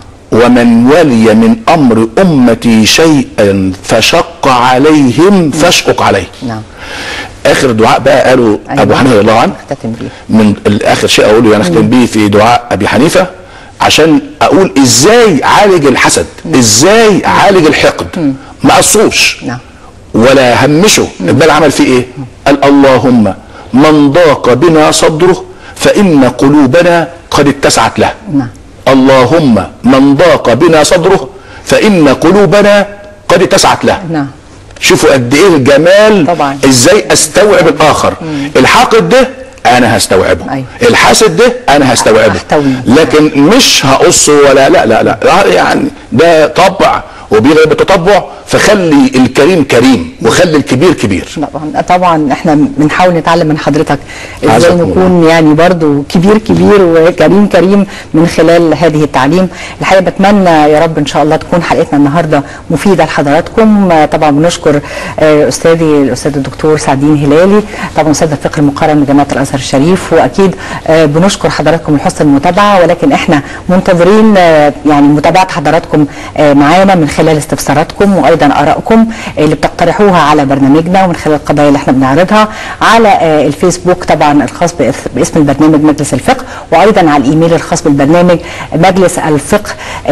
B: ومن ولي من امر امتي شيئا فشق عليهم فاشقق عليه
A: نعم
B: اخر دعاء بقى قاله
A: أيوة.
B: ابو حنيفه رضي الله عنه
A: اختتم بيه
B: من اخر شيء اقوله يعني اختم بيه في دعاء ابي حنيفه عشان اقول ازاي عالج الحسد ازاي عالج الحقد ما قصوش
A: نعم
B: ولا همشه بل عمل فيه ايه قال اللهم من ضاق بنا صدره فان قلوبنا قد اتسعت له
A: نعم
B: اللهم من ضاق بنا صدره فان قلوبنا قد اتسعت له
A: نعم
B: شوفوا قد ايه الجمال
A: طبعا.
B: ازاي استوعب الاخر الحاقد ده انا هستوعبه
A: أيوة.
B: الحاسد ده انا هستوعبه
A: أحتويه.
B: لكن مش هقصه ولا لا لا لا يعني ده طبع وبيغلب التطبع فخلي الكريم كريم وخلي الكبير كبير
A: طبعا طبعا احنا بنحاول نتعلم من حضرتك ازاي
B: عزكم الله.
A: نكون يعني برضو كبير كبير وكريم كريم من خلال هذه التعليم الحقيقه بتمنى يا رب ان شاء الله تكون حلقتنا النهارده مفيده لحضراتكم آه، طبعا بنشكر آه، استاذي الاستاذ الدكتور سعدين هلالي طبعا استاذ الفقه المقارن من جامعه الازهر الشريف واكيد آه، بنشكر حضراتكم لحسن المتابعه ولكن احنا منتظرين آه، يعني متابعه حضراتكم آه، معانا من خلال استفساراتكم وايضا ارائكم اللي بتقترحوها على برنامجنا ومن خلال القضايا اللي احنا بنعرضها على آه، الفيسبوك طبعا الخاص بإث- باسم البرنامج مجلس الفقه وايضا على الايميل الخاص بالبرنامج مجلس الفقه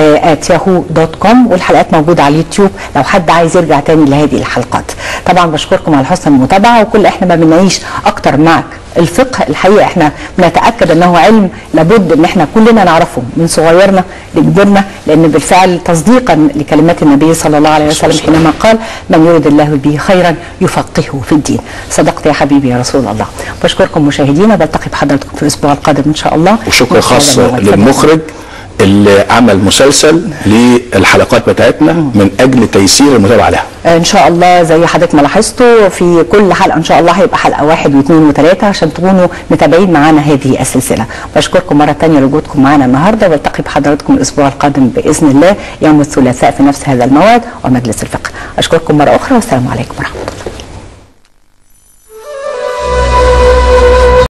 A: ياهو دوت كوم والحلقات موجوده على اليوتيوب لو حد عايز يرجع تاني لهذه الحلقات طبعا بشكركم على حسن المتابعه وكل احنا ما بنعيش اكتر معك الفقه الحقيقه احنا بنتاكد انه علم لابد ان احنا كلنا نعرفه من صغيرنا لكبرنا لان بالفعل تصديقا لكلمات النبي صلى الله عليه وسلم حينما قال من يريد الله به خيرا يفقهه في الدين صدقت يا حبيبي يا رسول الله بشكركم مشاهدينا بلتقي بحضراتكم في الاسبوع القادم ان شاء الله
B: وشكر
A: وإن شاء
B: خاص
A: الله نوعد.
B: للمخرج اللي عمل مسلسل للحلقات بتاعتنا من اجل تيسير المتابعه لها
A: ان شاء الله زي حضرتك ما لاحظتوا في كل حلقه ان شاء الله هيبقى حلقه واحد واثنين وثلاثه عشان تكونوا متابعين معانا هذه السلسله بشكركم مره ثانيه لوجودكم معانا النهارده والتقي بحضراتكم الاسبوع القادم باذن الله يوم الثلاثاء في نفس هذا الموعد ومجلس الفقه اشكركم مره اخرى والسلام عليكم ورحمه الله